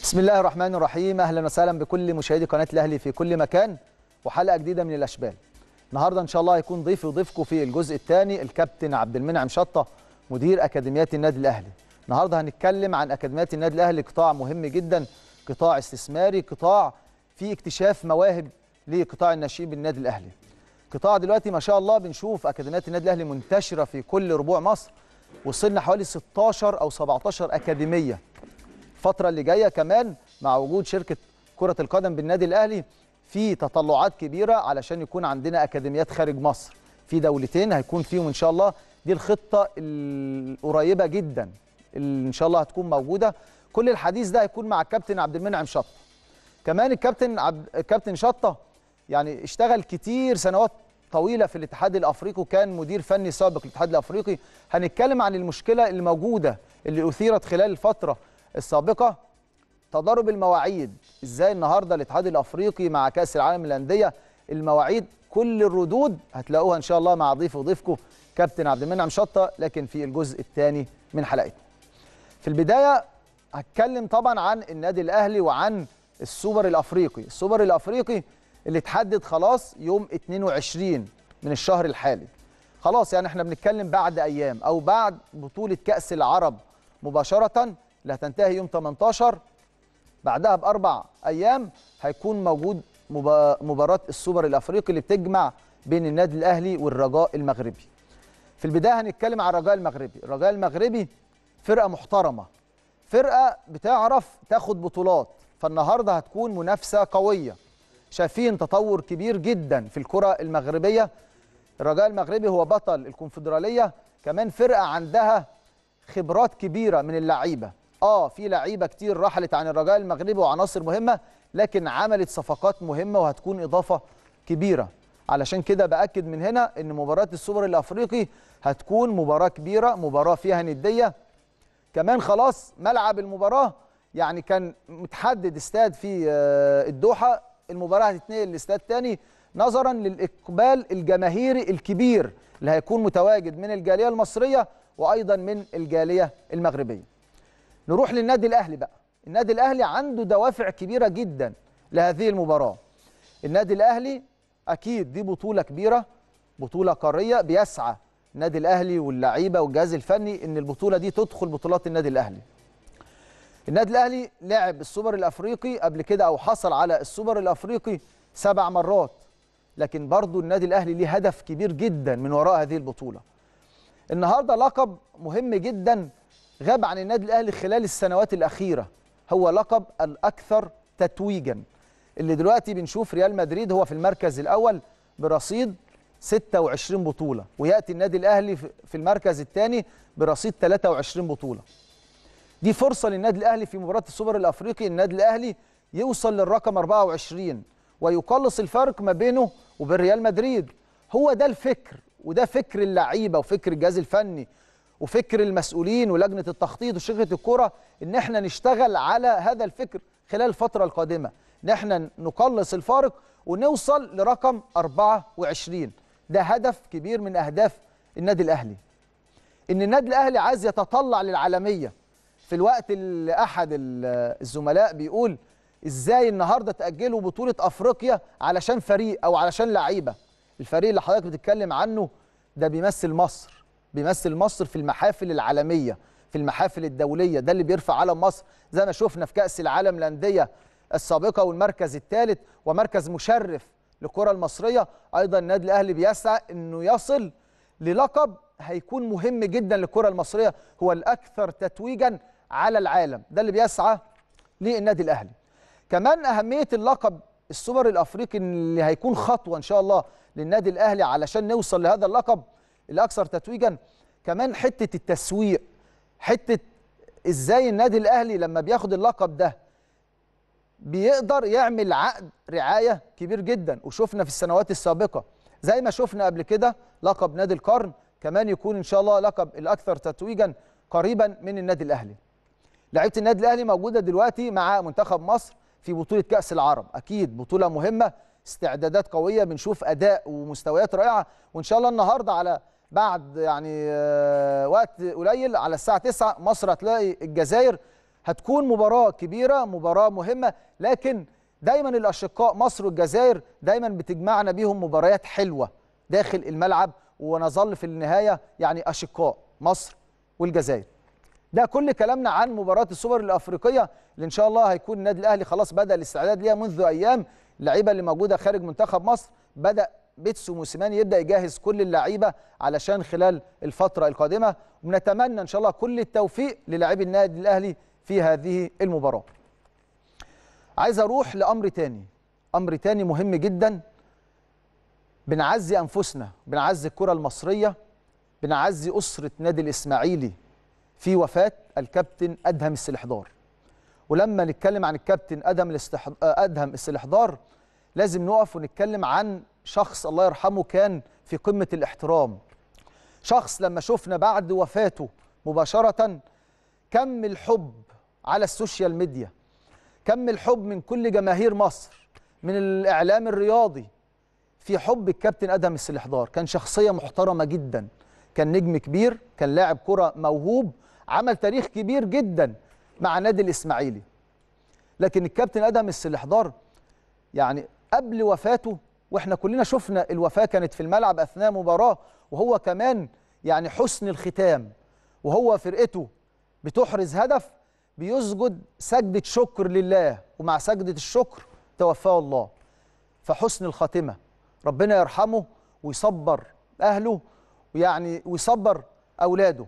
بسم الله الرحمن الرحيم اهلا وسهلا بكل مشاهدي قناه الاهلي في كل مكان وحلقه جديده من الاشبال النهارده ان شاء الله هيكون ضيفي وضيفكم في الجزء الثاني الكابتن عبد المنعم شطه مدير اكاديميات النادي الاهلي النهارده هنتكلم عن اكاديميات النادي الاهلي قطاع مهم جدا قطاع استثماري قطاع فيه اكتشاف مواهب لقطاع الناشئين بالنادي الاهلي قطاع دلوقتي ما شاء الله بنشوف اكاديميات النادي الاهلي منتشره في كل ربوع مصر وصلنا حوالي 16 او 17 اكاديميه الفترة اللي جاية كمان مع وجود شركة كرة القدم بالنادي الأهلي في تطلعات كبيرة علشان يكون عندنا أكاديميات خارج مصر في دولتين هيكون فيهم إن شاء الله دي الخطة القريبة جدا اللي إن شاء الله هتكون موجودة كل الحديث ده هيكون مع الكابتن عبد المنعم شطة كمان الكابتن عبد الكابتن شطة يعني اشتغل كتير سنوات طويله في الاتحاد الافريقي وكان مدير فني سابق للاتحاد الافريقي هنتكلم عن المشكله الموجوده اللي اثيرت خلال الفتره السابقه تضارب المواعيد ازاي النهارده الاتحاد الافريقي مع كاس العالم للانديه المواعيد كل الردود هتلاقوها ان شاء الله مع ضيف وضيفكم كابتن عبد المنعم شطه لكن في الجزء الثاني من حلقتنا في البدايه هتكلم طبعا عن النادي الاهلي وعن السوبر الافريقي السوبر الافريقي اللي اتحدد خلاص يوم 22 من الشهر الحالي خلاص يعني احنا بنتكلم بعد ايام او بعد بطوله كاس العرب مباشره اللي هتنتهي يوم 18 بعدها باربع ايام هيكون موجود مباراه السوبر الافريقي اللي بتجمع بين النادي الاهلي والرجاء المغربي في البدايه هنتكلم عن الرجاء المغربي الرجاء المغربي فرقه محترمه فرقه بتعرف تاخد بطولات فالنهارده هتكون منافسه قويه شايفين تطور كبير جدا في الكره المغربيه الرجاء المغربي هو بطل الكونفدراليه كمان فرقه عندها خبرات كبيره من اللعيبه اه في لعيبه كتير رحلت عن الرجاء المغربي وعناصر مهمه لكن عملت صفقات مهمه وهتكون اضافه كبيره علشان كده باكد من هنا ان مباراه السوبر الافريقي هتكون مباراه كبيره مباراه فيها نديه كمان خلاص ملعب المباراه يعني كان متحدد استاد في الدوحه المباراه هتتنقل لاستاد تاني نظرا للاقبال الجماهيري الكبير اللي هيكون متواجد من الجاليه المصريه وايضا من الجاليه المغربيه. نروح للنادي الاهلي بقى، النادي الاهلي عنده دوافع كبيره جدا لهذه المباراه. النادي الاهلي اكيد دي بطوله كبيره بطوله قاريه بيسعى النادي الاهلي واللعيبه والجهاز الفني ان البطوله دي تدخل بطولات النادي الاهلي. النادي الاهلي لعب السوبر الافريقي قبل كده او حصل على السوبر الافريقي سبع مرات لكن برضو النادي الاهلي ليه هدف كبير جدا من وراء هذه البطوله النهارده لقب مهم جدا غاب عن النادي الاهلي خلال السنوات الاخيره هو لقب الاكثر تتويجا اللي دلوقتي بنشوف ريال مدريد هو في المركز الاول برصيد 26 بطوله وياتي النادي الاهلي في المركز الثاني برصيد 23 بطوله دي فرصه للنادي الاهلي في مباراه السوبر الافريقي النادي الاهلي يوصل للرقم 24 ويقلص الفرق ما بينه وبين ريال مدريد هو ده الفكر وده فكر اللعيبه وفكر الجهاز الفني وفكر المسؤولين ولجنه التخطيط وشركه الكره ان احنا نشتغل على هذا الفكر خلال الفتره القادمه ان احنا نقلص الفارق ونوصل لرقم 24 ده هدف كبير من اهداف النادي الاهلي ان النادي الاهلي عايز يتطلع للعالميه في الوقت اللي احد الزملاء بيقول ازاي النهارده تاجلوا بطوله افريقيا علشان فريق او علشان لعيبه الفريق اللي حضرتك بتتكلم عنه ده بيمثل مصر بيمثل مصر في المحافل العالميه في المحافل الدوليه ده اللي بيرفع علم مصر زي ما شفنا في كاس العالم للانديه السابقه والمركز الثالث ومركز مشرف للكره المصريه ايضا النادي الاهلي بيسعى انه يصل للقب هيكون مهم جدا للكره المصريه هو الاكثر تتويجا على العالم ده اللي بيسعى للنادي الاهلي كمان اهميه اللقب السوبر الافريقي اللي هيكون خطوه ان شاء الله للنادي الاهلي علشان نوصل لهذا اللقب الاكثر تتويجا كمان حته التسويق حته ازاي النادي الاهلي لما بياخد اللقب ده بيقدر يعمل عقد رعايه كبير جدا وشفنا في السنوات السابقه زي ما شفنا قبل كده لقب نادي القرن كمان يكون ان شاء الله لقب الاكثر تتويجا قريبا من النادي الاهلي لعيبه النادي الاهلي موجوده دلوقتي مع منتخب مصر في بطوله كاس العرب اكيد بطوله مهمه استعدادات قويه بنشوف اداء ومستويات رائعه وان شاء الله النهارده على بعد يعني وقت قليل على الساعه 9 مصر هتلاقي الجزائر هتكون مباراه كبيره مباراه مهمه لكن دايما الاشقاء مصر والجزائر دايما بتجمعنا بيهم مباريات حلوه داخل الملعب ونظل في النهايه يعني اشقاء مصر والجزائر ده كل كلامنا عن مباراه السوبر الافريقيه اللي ان شاء الله هيكون النادي الاهلي خلاص بدا الاستعداد ليها منذ ايام اللعيبه اللي موجوده خارج منتخب مصر بدا بيتسو موسيماني يبدا يجهز كل اللعيبه علشان خلال الفتره القادمه ونتمنى ان شاء الله كل التوفيق للاعبي النادي الاهلي في هذه المباراه عايز اروح لامر تاني امر تاني مهم جدا بنعزي انفسنا بنعزي الكره المصريه بنعزي اسره نادي الاسماعيلي في وفاه الكابتن ادهم السلحدار ولما نتكلم عن الكابتن ادهم الاستحض... ادهم السلحدار لازم نقف ونتكلم عن شخص الله يرحمه كان في قمه الاحترام شخص لما شفنا بعد وفاته مباشره كم الحب على السوشيال ميديا كم الحب من كل جماهير مصر من الاعلام الرياضي في حب الكابتن ادهم السلحدار كان شخصيه محترمه جدا كان نجم كبير كان لاعب كره موهوب عمل تاريخ كبير جدا مع نادي الاسماعيلي لكن الكابتن ادهم السلحدار يعني قبل وفاته واحنا كلنا شفنا الوفاه كانت في الملعب اثناء مباراه وهو كمان يعني حسن الختام وهو فرقته بتحرز هدف بيسجد سجدة شكر لله ومع سجدة الشكر توفاه الله فحسن الخاتمة ربنا يرحمه ويصبر أهله ويعني ويصبر أولاده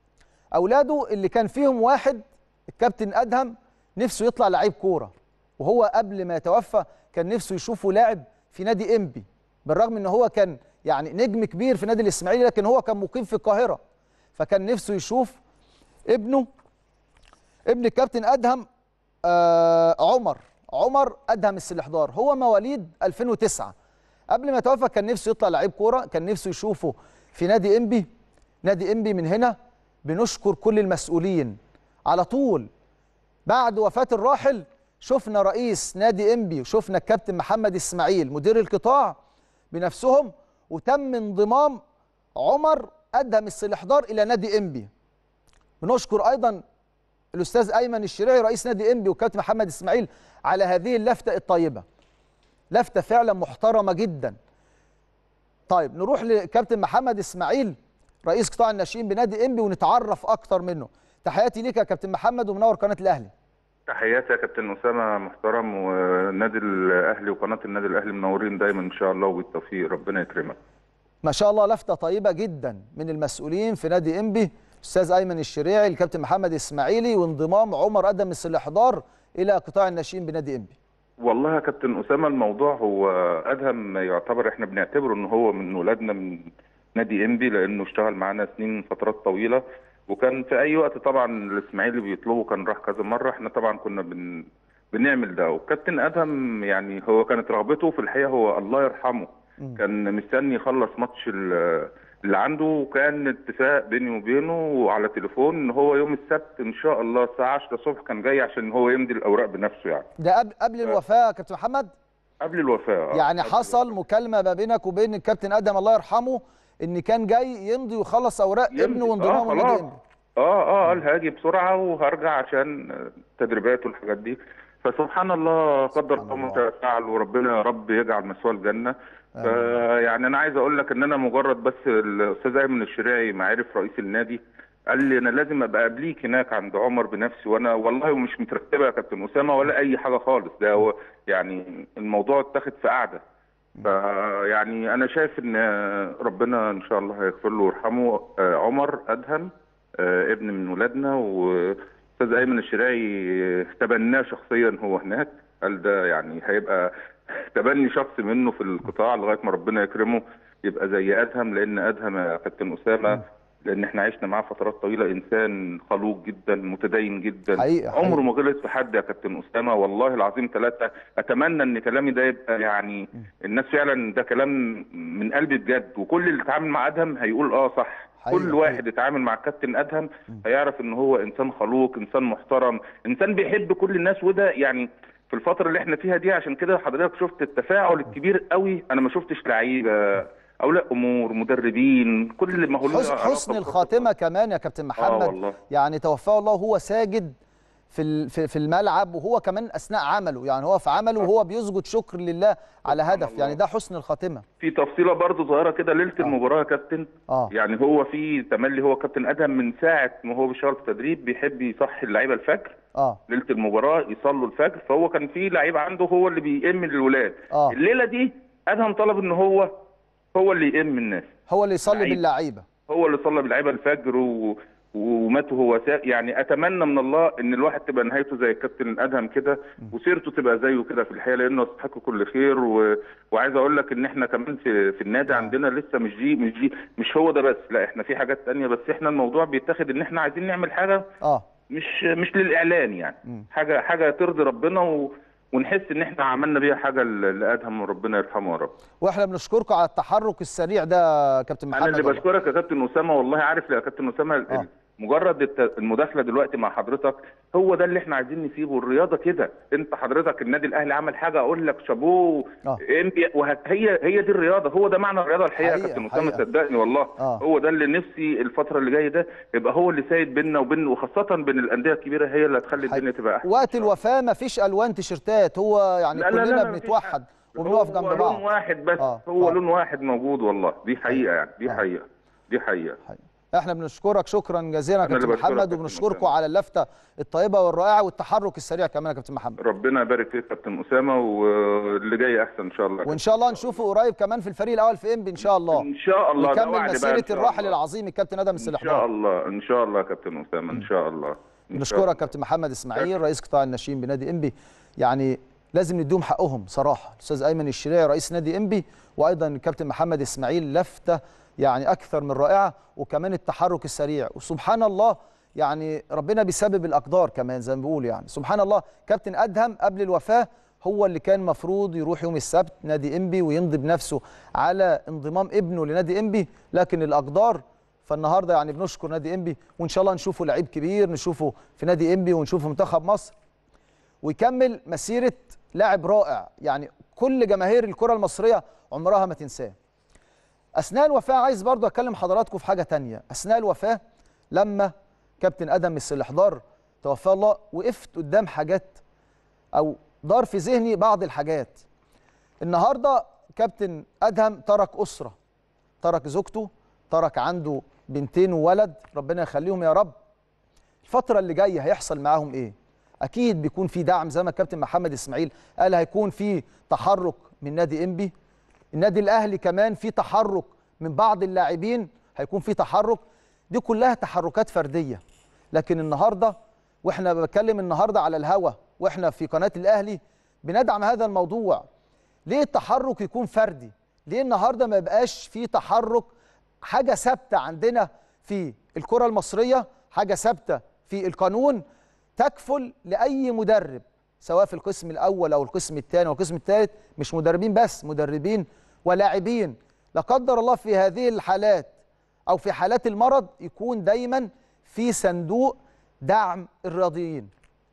أولاده اللي كان فيهم واحد الكابتن أدهم نفسه يطلع لعيب كورة وهو قبل ما يتوفى كان نفسه يشوفه لاعب في نادي إنبي بالرغم ان هو كان يعني نجم كبير في نادي الإسماعيلي لكن هو كان مقيم في القاهرة فكان نفسه يشوف ابنه ابن الكابتن ادهم آه عمر عمر ادهم السلحدار هو مواليد 2009 قبل ما يتوفى كان نفسه يطلع لعيب كوره كان نفسه يشوفه في نادي انبي نادي انبي من هنا بنشكر كل المسؤولين على طول بعد وفاه الراحل شفنا رئيس نادي انبي وشفنا الكابتن محمد اسماعيل مدير القطاع بنفسهم وتم انضمام عمر ادهم السلحدار الى نادي انبي بنشكر ايضا الاستاذ ايمن الشريعي رئيس نادي انبي وكابتن محمد اسماعيل على هذه اللفته الطيبه لفته فعلا محترمه جدا طيب نروح لكابتن محمد اسماعيل رئيس قطاع الناشئين بنادي انبي ونتعرف اكتر منه تحياتي ليك يا كابتن محمد ومنور قناه الاهلي تحياتي يا كابتن اسامه محترم ونادي الاهلي وقناه النادي الاهلي منورين دايما ان شاء الله وبالتوفيق ربنا يكرمك ما شاء الله لفته طيبه جدا من المسؤولين في نادي انبي استاذ ايمن الشريعي الكابتن محمد اسماعيلي وانضمام عمر ادم السلحدار الى قطاع الناشئين بنادي انبي والله يا كابتن اسامه الموضوع هو ادهم يعتبر احنا بنعتبره ان هو من ولادنا من نادي انبي لانه اشتغل معانا سنين فترات طويله وكان في اي وقت طبعا الاسماعيلي بيطلبه كان راح كذا مره احنا طبعا كنا بن بنعمل ده والكابتن ادهم يعني هو كانت رغبته في الحقيقه هو الله يرحمه م. كان مستني يخلص ماتش اللي عنده وكان اتفاق بيني وبينه على تليفون ان هو يوم السبت ان شاء الله الساعه 10 الصبح كان جاي عشان هو يمضي الاوراق بنفسه يعني ده قبل قبل الوفاه يا كابتن محمد قبل الوفاه يعني حصل الوفاة. مكالمه ما بينك وبين الكابتن ادم الله يرحمه ان كان جاي يمضي ويخلص اوراق ابنه وانضمامه آه خلاص اه اه قال هاجي بسرعه وهرجع عشان التدريبات والحاجات دي فسبحان الله قدر الله فعل وربنا يا رب يجعل مثواه الجنه يعني انا عايز اقول لك ان انا مجرد بس الاستاذ ايمن الشريعي معرف رئيس النادي قال لي انا لازم ابقى قبليك هناك عند عمر بنفسي وانا والله مش مترتبه يا كابتن اسامه ولا اي حاجه خالص ده هو يعني الموضوع اتاخد في قعده فيعني انا شايف ان ربنا ان شاء الله هيغفر له ويرحمه عمر ادهم ابن من ولادنا واستاذ ايمن الشريعي تبناه شخصيا هو هناك قال ده يعني هيبقى تبني شخص منه في القطاع لغايه ما ربنا يكرمه يبقى زي ادهم لان ادهم يا كابتن اسامه لان احنا عشنا معاه فترات طويله انسان خلوق جدا متدين جدا حقيقة عمره ما غلط في حد يا كابتن اسامه والله العظيم ثلاثه اتمنى ان كلامي ده يبقى يعني الناس فعلا ده كلام من قلبي بجد وكل اللي اتعامل مع ادهم هيقول اه صح حقيقة كل واحد اتعامل مع الكابتن ادهم هيعرف ان هو انسان خلوق انسان محترم انسان بيحب كل الناس وده يعني في الفتره اللي احنا فيها دي عشان كده حضرتك شفت التفاعل الكبير قوي انا ما شفتش لعيبه اولياء امور مدربين كل ما هو حسن, حسن الخاتمه كمان يا كابتن محمد آه والله. يعني توفاه الله وهو ساجد في ال- في في الملعب وهو كمان اثناء عمله يعني هو في عمله وهو بيسجد شكر لله على سبحان هدف الله. يعني ده حسن الخاتمه في تفصيله برضه صغيره كده ليله المباراه يا كابتن اه يعني هو في تملي هو كابتن ادهم من ساعه ما هو بيشتغل في التدريب بيحب يصحي اللعيبه الفجر اه ليله المباراه يصلوا الفجر فهو كان في لعيب عنده هو اللي بيئم للولاد اه الليله دي ادهم طلب ان هو هو اللي يئم الناس هو اللي يصلي لعيب. باللعيبه هو اللي صلى باللعيبه الفجر و... ومات وهو سا... يعني اتمنى من الله ان الواحد تبقى نهايته زي الكابتن ادهم كده وسيرته تبقى زيه كده في الحياه لانه يستحق كل خير و... وعايز اقول لك ان احنا كمان في في النادي آه. عندنا لسه مش دي مش دي مش هو ده بس لا احنا في حاجات تانية بس احنا الموضوع بيتاخد ان احنا عايزين نعمل حاجه اه مش مش للاعلان يعني مم. حاجه حاجه ترضي ربنا و... ونحس ان احنا عملنا بيها حاجه ل- لادهم وربنا يرحمه يا رب واحنا بنشكركم على التحرك السريع ده يا كابتن محمد انا اللي والله. بشكرك يا كابتن اسامه والله عارف يا كابتن اسامه آه. مجرد الت- المداخله دلوقتي مع حضرتك هو ده اللي احنا عايزين نسيبه الرياضه كده انت حضرتك النادي الاهلي عمل حاجه اقول لك شابوه آه. إنبي- وهت- هي هي دي الرياضه هو ده معنى الرياضه الحقيقه يا حقيقة، كابتن اسامه حقيقة. صدقني والله آه. هو ده اللي نفسي الفتره اللي جايه ده يبقى هو اللي سايد بيننا وبين وخاصه بين الانديه الكبيره هي اللي هتخلي حقيقة. الدنيا تبقى احسن وقت الوفاه ما فيش الوان تيشرتات هو يعني لا لا لا كلنا لا، مفيش بنتوحد حاجة. وبنقف هو جنب لون بعض واحد بس آه، هو آه. لون واحد موجود والله دي حقيقه يعني دي آه. حقيقه دي حقيقه احنا بنشكرك شكرا جزيلا يا أنا اللي كابتن بشكرك محمد يا كابتن وبنشكركم أسامة. على اللفته الطيبه والرائعه والتحرك السريع كمان يا كابتن محمد ربنا يبارك فيك يا كابتن اسامه واللي جاي احسن ان شاء الله وان شاء الله نشوفه قريب كمان في الفريق الاول في انبي ان شاء الله ان شاء الله ده وعد ويكمل بقى إن مسيره شاء الراحل الله. العظيم الكابتن ادم ان شاء السلحدار الله ان شاء الله يا كابتن اسامه ان شاء الله إن شاء بنشكرك الله. كابتن محمد اسماعيل رئيس قطاع الناشئين بنادي انبي يعني لازم نديهم حقهم صراحه الاستاذ ايمن الشريعي رئيس نادي انبي وايضا الكابتن محمد اسماعيل لفته يعني اكثر من رائعه وكمان التحرك السريع وسبحان الله يعني ربنا بيسبب الاقدار كمان زي ما بيقول يعني سبحان الله كابتن ادهم قبل الوفاه هو اللي كان مفروض يروح يوم السبت نادي انبي ويمضي بنفسه على انضمام ابنه لنادي انبي لكن الاقدار فالنهارده يعني بنشكر نادي انبي وان شاء الله نشوفه لعيب كبير نشوفه في نادي انبي ونشوفه منتخب مصر ويكمل مسيره لاعب رائع يعني كل جماهير الكره المصريه عمرها ما تنساه اثناء الوفاه عايز برضو اكلم حضراتكم في حاجه تانية اثناء الوفاه لما كابتن ادم السلحدار توفى الله وقفت قدام حاجات او دار في ذهني بعض الحاجات النهارده كابتن ادهم ترك اسره ترك زوجته ترك عنده بنتين وولد ربنا يخليهم يا رب الفتره اللي جايه هيحصل معاهم ايه اكيد بيكون في دعم زي ما الكابتن محمد اسماعيل قال هيكون في تحرك من نادي انبي النادي الاهلي كمان في تحرك من بعض اللاعبين هيكون في تحرك دي كلها تحركات فرديه لكن النهارده واحنا بتكلم النهارده على الهوا واحنا في قناه الاهلي بندعم هذا الموضوع ليه التحرك يكون فردي ليه النهارده ما يبقاش في تحرك حاجه ثابته عندنا في الكره المصريه حاجه ثابته في القانون تكفل لاي مدرب سواء في القسم الاول او القسم الثاني او القسم الثالث مش مدربين بس مدربين ولاعبين لا قدر الله في هذه الحالات او في حالات المرض يكون دايما في صندوق دعم الرياضيين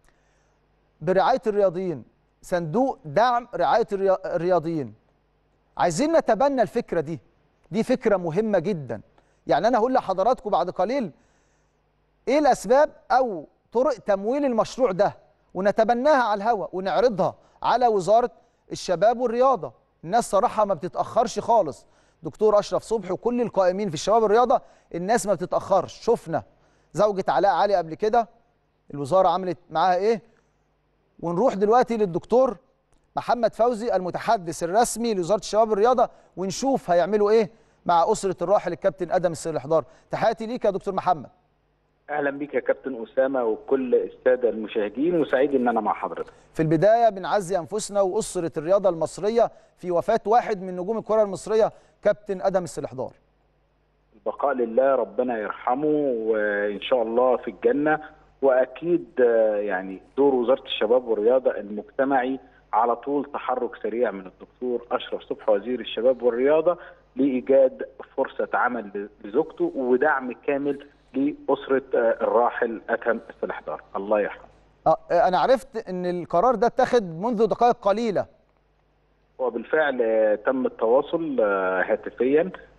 برعايه الرياضيين صندوق دعم رعايه الريا- الرياضيين عايزين نتبنى الفكره دي دي فكره مهمه جدا يعني انا هقول لحضراتكم بعد قليل ايه الاسباب او طرق تمويل المشروع ده ونتبناها على الهواء ونعرضها على وزاره الشباب والرياضه الناس صراحه ما بتتاخرش خالص دكتور اشرف صبحي وكل القائمين في الشباب والرياضه الناس ما بتتاخرش شفنا زوجة علاء علي قبل كده الوزاره عملت معاها ايه ونروح دلوقتي للدكتور محمد فوزي المتحدث الرسمي لوزاره الشباب والرياضه ونشوف هيعملوا ايه مع اسره الراحل الكابتن ادم السلحدار تحياتي ليك يا دكتور محمد اهلا بك يا كابتن اسامه وكل الساده المشاهدين وسعيد ان انا مع حضرتك في البدايه بنعزي انفسنا واسره الرياضه المصريه في وفاه واحد من نجوم الكره المصريه كابتن ادم السلحدار البقاء لله ربنا يرحمه وان شاء الله في الجنه واكيد آه، يعني دور وزاره الشباب والرياضه المجتمعي على طول تحرك سريع من الدكتور اشرف صبحي وزير الشباب والرياضه لايجاد فرصه عمل لزوجته ودعم كامل لاسره آه، الراحل ادهم السلحدار الله يرحمه آه، انا عرفت ان القرار ده اتخذ منذ دقائق قليله وبالفعل آه، تم التواصل آه، هاتفيا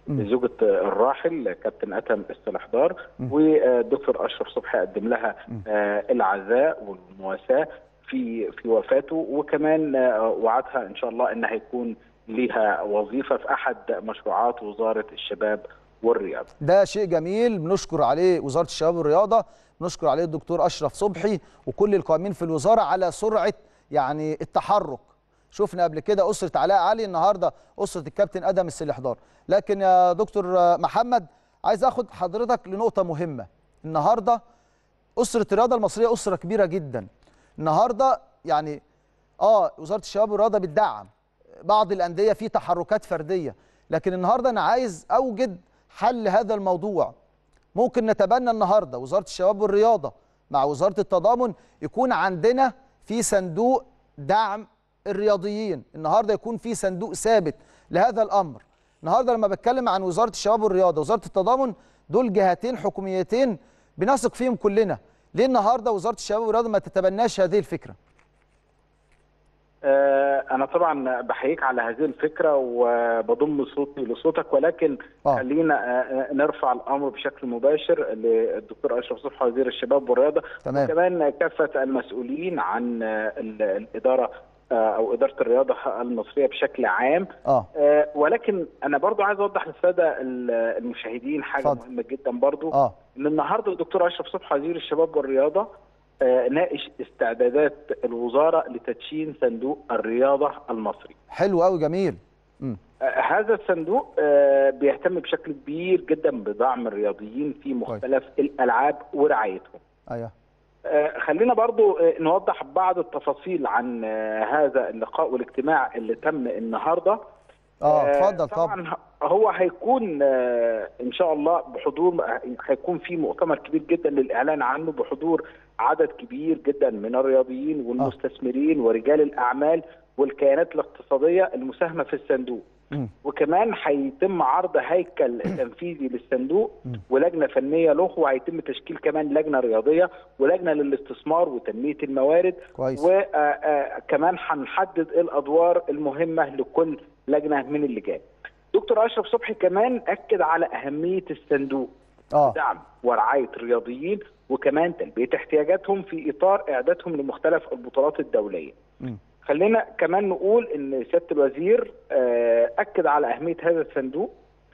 زوجة الراحل كابتن أتم السلحدار والدكتور أشرف صبحي قدم لها آه، العزاء والمواساة في في وفاته وكمان آه، وعدها إن شاء الله إن هيكون ليها وظيفة في أحد مشروعات وزارة الشباب والرياضة ده شيء جميل بنشكر عليه وزاره الشباب والرياضه بنشكر عليه الدكتور اشرف صبحي وكل القائمين في الوزاره على سرعه يعني التحرك شفنا قبل كده اسره علاء علي النهارده اسره الكابتن ادم السلحدار لكن يا دكتور محمد عايز اخد حضرتك لنقطه مهمه النهارده اسره الرياضه المصريه اسره كبيره جدا النهارده يعني اه وزاره الشباب والرياضه بتدعم بعض الانديه في تحركات فرديه لكن النهارده انا عايز اوجد حل لهذا الموضوع ممكن نتبنى النهارده وزاره الشباب والرياضه مع وزاره التضامن يكون عندنا في صندوق دعم الرياضيين النهارده يكون في صندوق ثابت لهذا الامر النهارده لما بتكلم عن وزاره الشباب والرياضه وزاره التضامن دول جهتين حكوميتين بنثق فيهم كلنا ليه النهارده وزاره الشباب والرياضه ما تتبناش هذه الفكره آه، أنا طبعا بحييك على هذه الفكرة وبضم صوتي لصوتك ولكن آه. خلينا آه، نرفع الأمر بشكل مباشر للدكتور أشرف صبحي وزير الشباب والرياضة تمام. وكمان كافة المسؤولين عن آه، ال- الإدارة آه، أو إدارة الرياضة المصرية بشكل عام اه آه، ولكن أنا برضو عايز أوضح للسادة ال- المشاهدين حاجة اتفضل. مهمة جدا برضو اه ان النهارده الدكتور اشرف صبحي وزير الشباب والرياضه آه، ناقش استعدادات الوزاره لتدشين صندوق الرياضه المصري. حلو قوي جميل امم آه، هذا الصندوق آه، بيهتم بشكل كبير جدا بدعم الرياضيين في مختلف الالعاب ورعايتهم. ايوه آه، خلينا برضو آه، نوضح بعض التفاصيل عن آه، هذا اللقاء والاجتماع اللي تم النهارده. اه آه، اتفضل طبعا طبعا هو هيكون آه، ان شاء الله بحضور هيكون في مؤتمر كبير جدا للاعلان عنه بحضور عدد كبير جدا من الرياضيين والمستثمرين ورجال الاعمال والكيانات الاقتصاديه المساهمه في الصندوق مم. وكمان هيتم عرض هيكل تنفيذي للصندوق مم. ولجنه فنيه له وهيتم تشكيل كمان لجنه رياضيه ولجنه للاستثمار وتنميه الموارد كويس وكمان هنحدد الادوار المهمه لكل لجنه من اللجان. دكتور اشرف صبحي كمان اكد على اهميه الصندوق اه دعم ورعايه الرياضيين وكمان تلبيه احتياجاتهم في اطار اعدادهم لمختلف البطولات الدوليه. مم. خلينا كمان نقول ان سياده الوزير آه، اكد على اهميه هذا الصندوق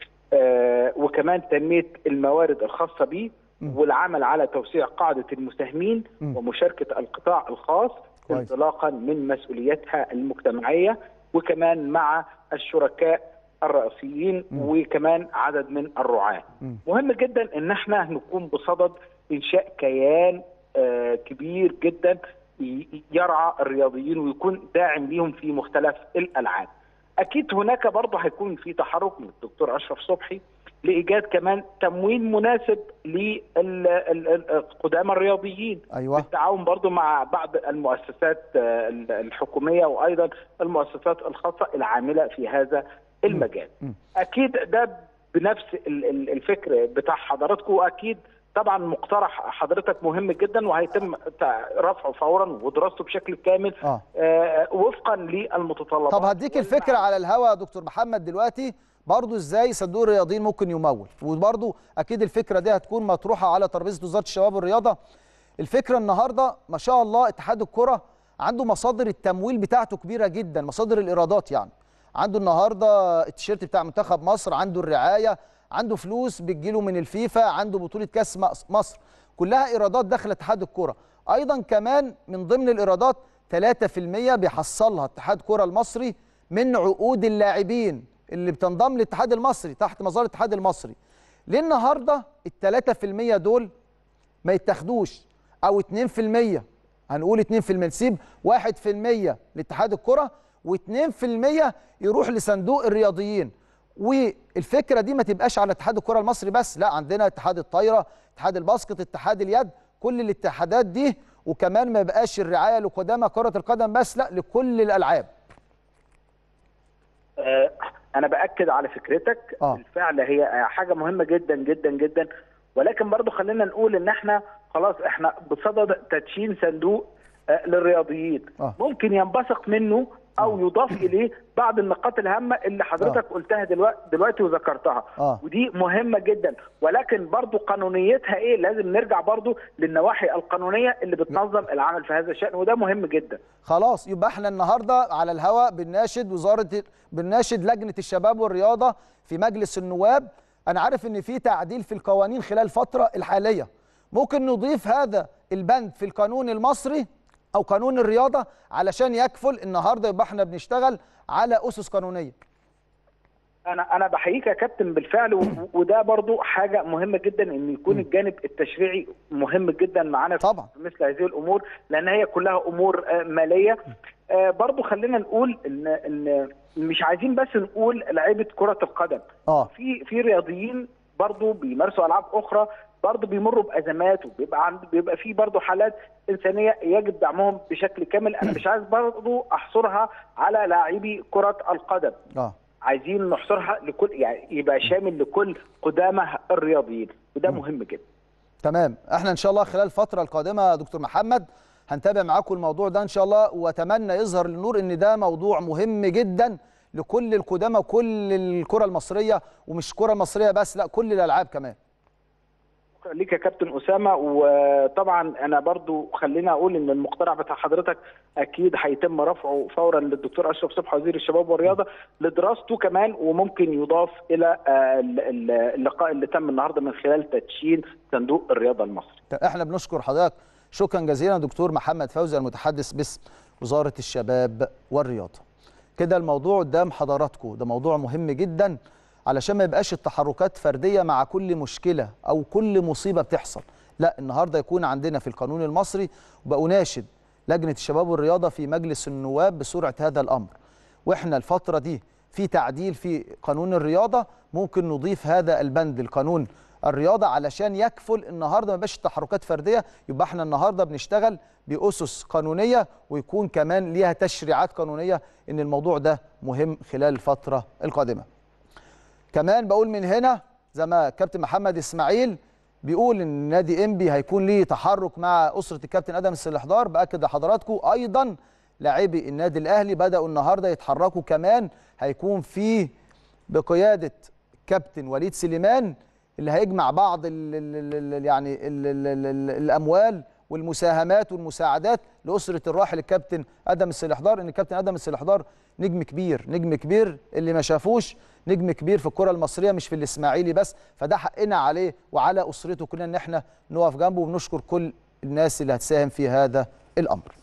آه، وكمان تنميه الموارد الخاصه به مم. والعمل على توسيع قاعده المساهمين مم. ومشاركه القطاع الخاص كويس. انطلاقا من مسؤولياتها المجتمعيه وكمان مع الشركاء الرئيسيين مم. وكمان عدد من الرعاه. مم. مهم جدا ان احنا نكون بصدد انشاء كيان آه، كبير جدا ي- يرعى الرياضيين ويكون داعم ليهم في مختلف الالعاب. اكيد هناك برضه هيكون في تحرك من الدكتور اشرف صبحي لايجاد كمان تمويل مناسب للقدامى الرياضيين ايوه بالتعاون برضه مع بعض المؤسسات آه، الحكوميه وايضا المؤسسات الخاصه العامله في هذا المجال. مم. اكيد ده بنفس ال- ال- الفكر بتاع حضراتكم واكيد طبعا مقترح حضرتك مهم جدا وهيتم تع- رفعه فورا ودراسته بشكل كامل اه آه، وفقا للمتطلبات طب هديك الفكره على الهوا يا دكتور محمد دلوقتي برضو ازاي صندوق الرياضيين ممكن يمول وبرضو اكيد الفكره دي هتكون مطروحه على ترابيزه وزاره الشباب والرياضه الفكره النهارده ما شاء الله اتحاد الكره عنده مصادر التمويل بتاعته كبيره جدا مصادر الايرادات يعني عنده النهارده التيشيرت بتاع منتخب مصر عنده الرعايه عنده فلوس بتجيله من الفيفا عنده بطوله كاس مص- مصر كلها ايرادات داخل اتحاد الكره ايضا كمان من ضمن الايرادات 3% بيحصلها اتحاد الكره المصري من عقود اللاعبين اللي بتنضم للاتحاد المصري تحت مظله الاتحاد المصري ليه النهارده ال 3% دول ما يتاخدوش او 2% هنقول 2% نسيب 1% لاتحاد الكره و2% يروح لصندوق الرياضيين والفكره دي ما تبقاش على اتحاد الكره المصري بس لا عندنا اتحاد الطايره اتحاد الباسكت اتحاد اليد كل الاتحادات دي وكمان ما يبقاش الرعايه لقدامى كره القدم بس لا لكل الالعاب آه، انا باكد على فكرتك آه. بالفعل هي حاجه مهمه جدا جدا جدا ولكن برضو خلينا نقول ان احنا خلاص احنا بصدد تدشين صندوق آه، للرياضيين آه. ممكن ينبثق منه او يضاف اليه بعض النقاط الهامه اللي حضرتك قلتها دلوقتي دلوقتي وذكرتها آه. ودي مهمه جدا ولكن برضو قانونيتها ايه لازم نرجع برضو للنواحي القانونيه اللي بتنظم العمل في هذا الشان وده مهم جدا خلاص يبقى احنا النهارده على الهواء بنناشد وزاره بنناشد لجنه الشباب والرياضه في مجلس النواب انا عارف ان في تعديل في القوانين خلال الفتره الحاليه ممكن نضيف هذا البند في القانون المصري او قانون الرياضه علشان يكفل النهارده يبقى احنا بنشتغل على اسس قانونيه انا انا بحييك يا كابتن بالفعل و- وده برضو حاجه مهمه جدا ان يكون الجانب التشريعي مهم جدا معانا في طبعا. مثل هذه الامور لان هي كلها امور آه، ماليه آه، برضو خلينا نقول ان ان مش عايزين بس نقول لعيبه كره القدم اه في في رياضيين برضو بيمارسوا العاب اخرى برضو بيمروا بازمات وبيبقى عند بيبقى في برضو حالات انسانيه يجب دعمهم بشكل كامل انا مش عايز برضو احصرها على لاعبي كره القدم اه عايزين نحصرها لكل يعني يبقى شامل لكل قدامى الرياضيين وده مهم جدا تمام احنا ان شاء الله خلال الفتره القادمه يا دكتور محمد هنتابع معاكم الموضوع ده ان شاء الله واتمنى يظهر للنور ان ده موضوع مهم جدا لكل القدامى وكل الكره المصريه ومش الكره المصريه بس لا كل الالعاب كمان شكرا ليك يا كابتن اسامه وطبعا انا برضو خلينا اقول ان المقترح بتاع حضرتك اكيد هيتم رفعه فورا للدكتور اشرف صبحي وزير الشباب والرياضه لدراسته كمان وممكن يضاف الى آه، ال- ال- اللقاء اللي تم النهارده من خلال تدشين صندوق الرياضه المصري احنا بنشكر حضرتك شكرا جزيلا دكتور محمد فوزي المتحدث باسم وزاره الشباب والرياضه كده الموضوع قدام حضراتكم ده موضوع مهم جدا علشان ما يبقاش التحركات فرديه مع كل مشكله او كل مصيبه بتحصل لا النهارده يكون عندنا في القانون المصري وبأناشد لجنه الشباب والرياضه في مجلس النواب بسرعه هذا الامر واحنا الفتره دي في تعديل في قانون الرياضه ممكن نضيف هذا البند القانون الرياضه علشان يكفل النهارده ما يبقاش تحركات فرديه يبقى احنا النهارده بنشتغل باسس قانونيه ويكون كمان ليها تشريعات قانونيه ان الموضوع ده مهم خلال الفتره القادمه. كمان بقول من هنا زي ما كابتن محمد اسماعيل بيقول ان نادي انبي هيكون ليه تحرك مع اسره الكابتن ادم السلحدار باكد لحضراتكم ايضا لاعبي النادي الاهلي بداوا النهارده يتحركوا كمان هيكون في بقياده كابتن وليد سليمان اللي هيجمع بعض ال ال ال يعني ال ال ال ال الاموال والمساهمات والمساعدات لاسره الراحل الكابتن ادم السلحدار ان الكابتن ادم السلحدار نجم كبير نجم كبير اللي ما شافوش نجم كبير في الكره المصريه مش في الاسماعيلي بس فده حقنا عليه وعلى اسرته كلنا ان احنا نقف جنبه ونشكر كل الناس اللي هتساهم في هذا الامر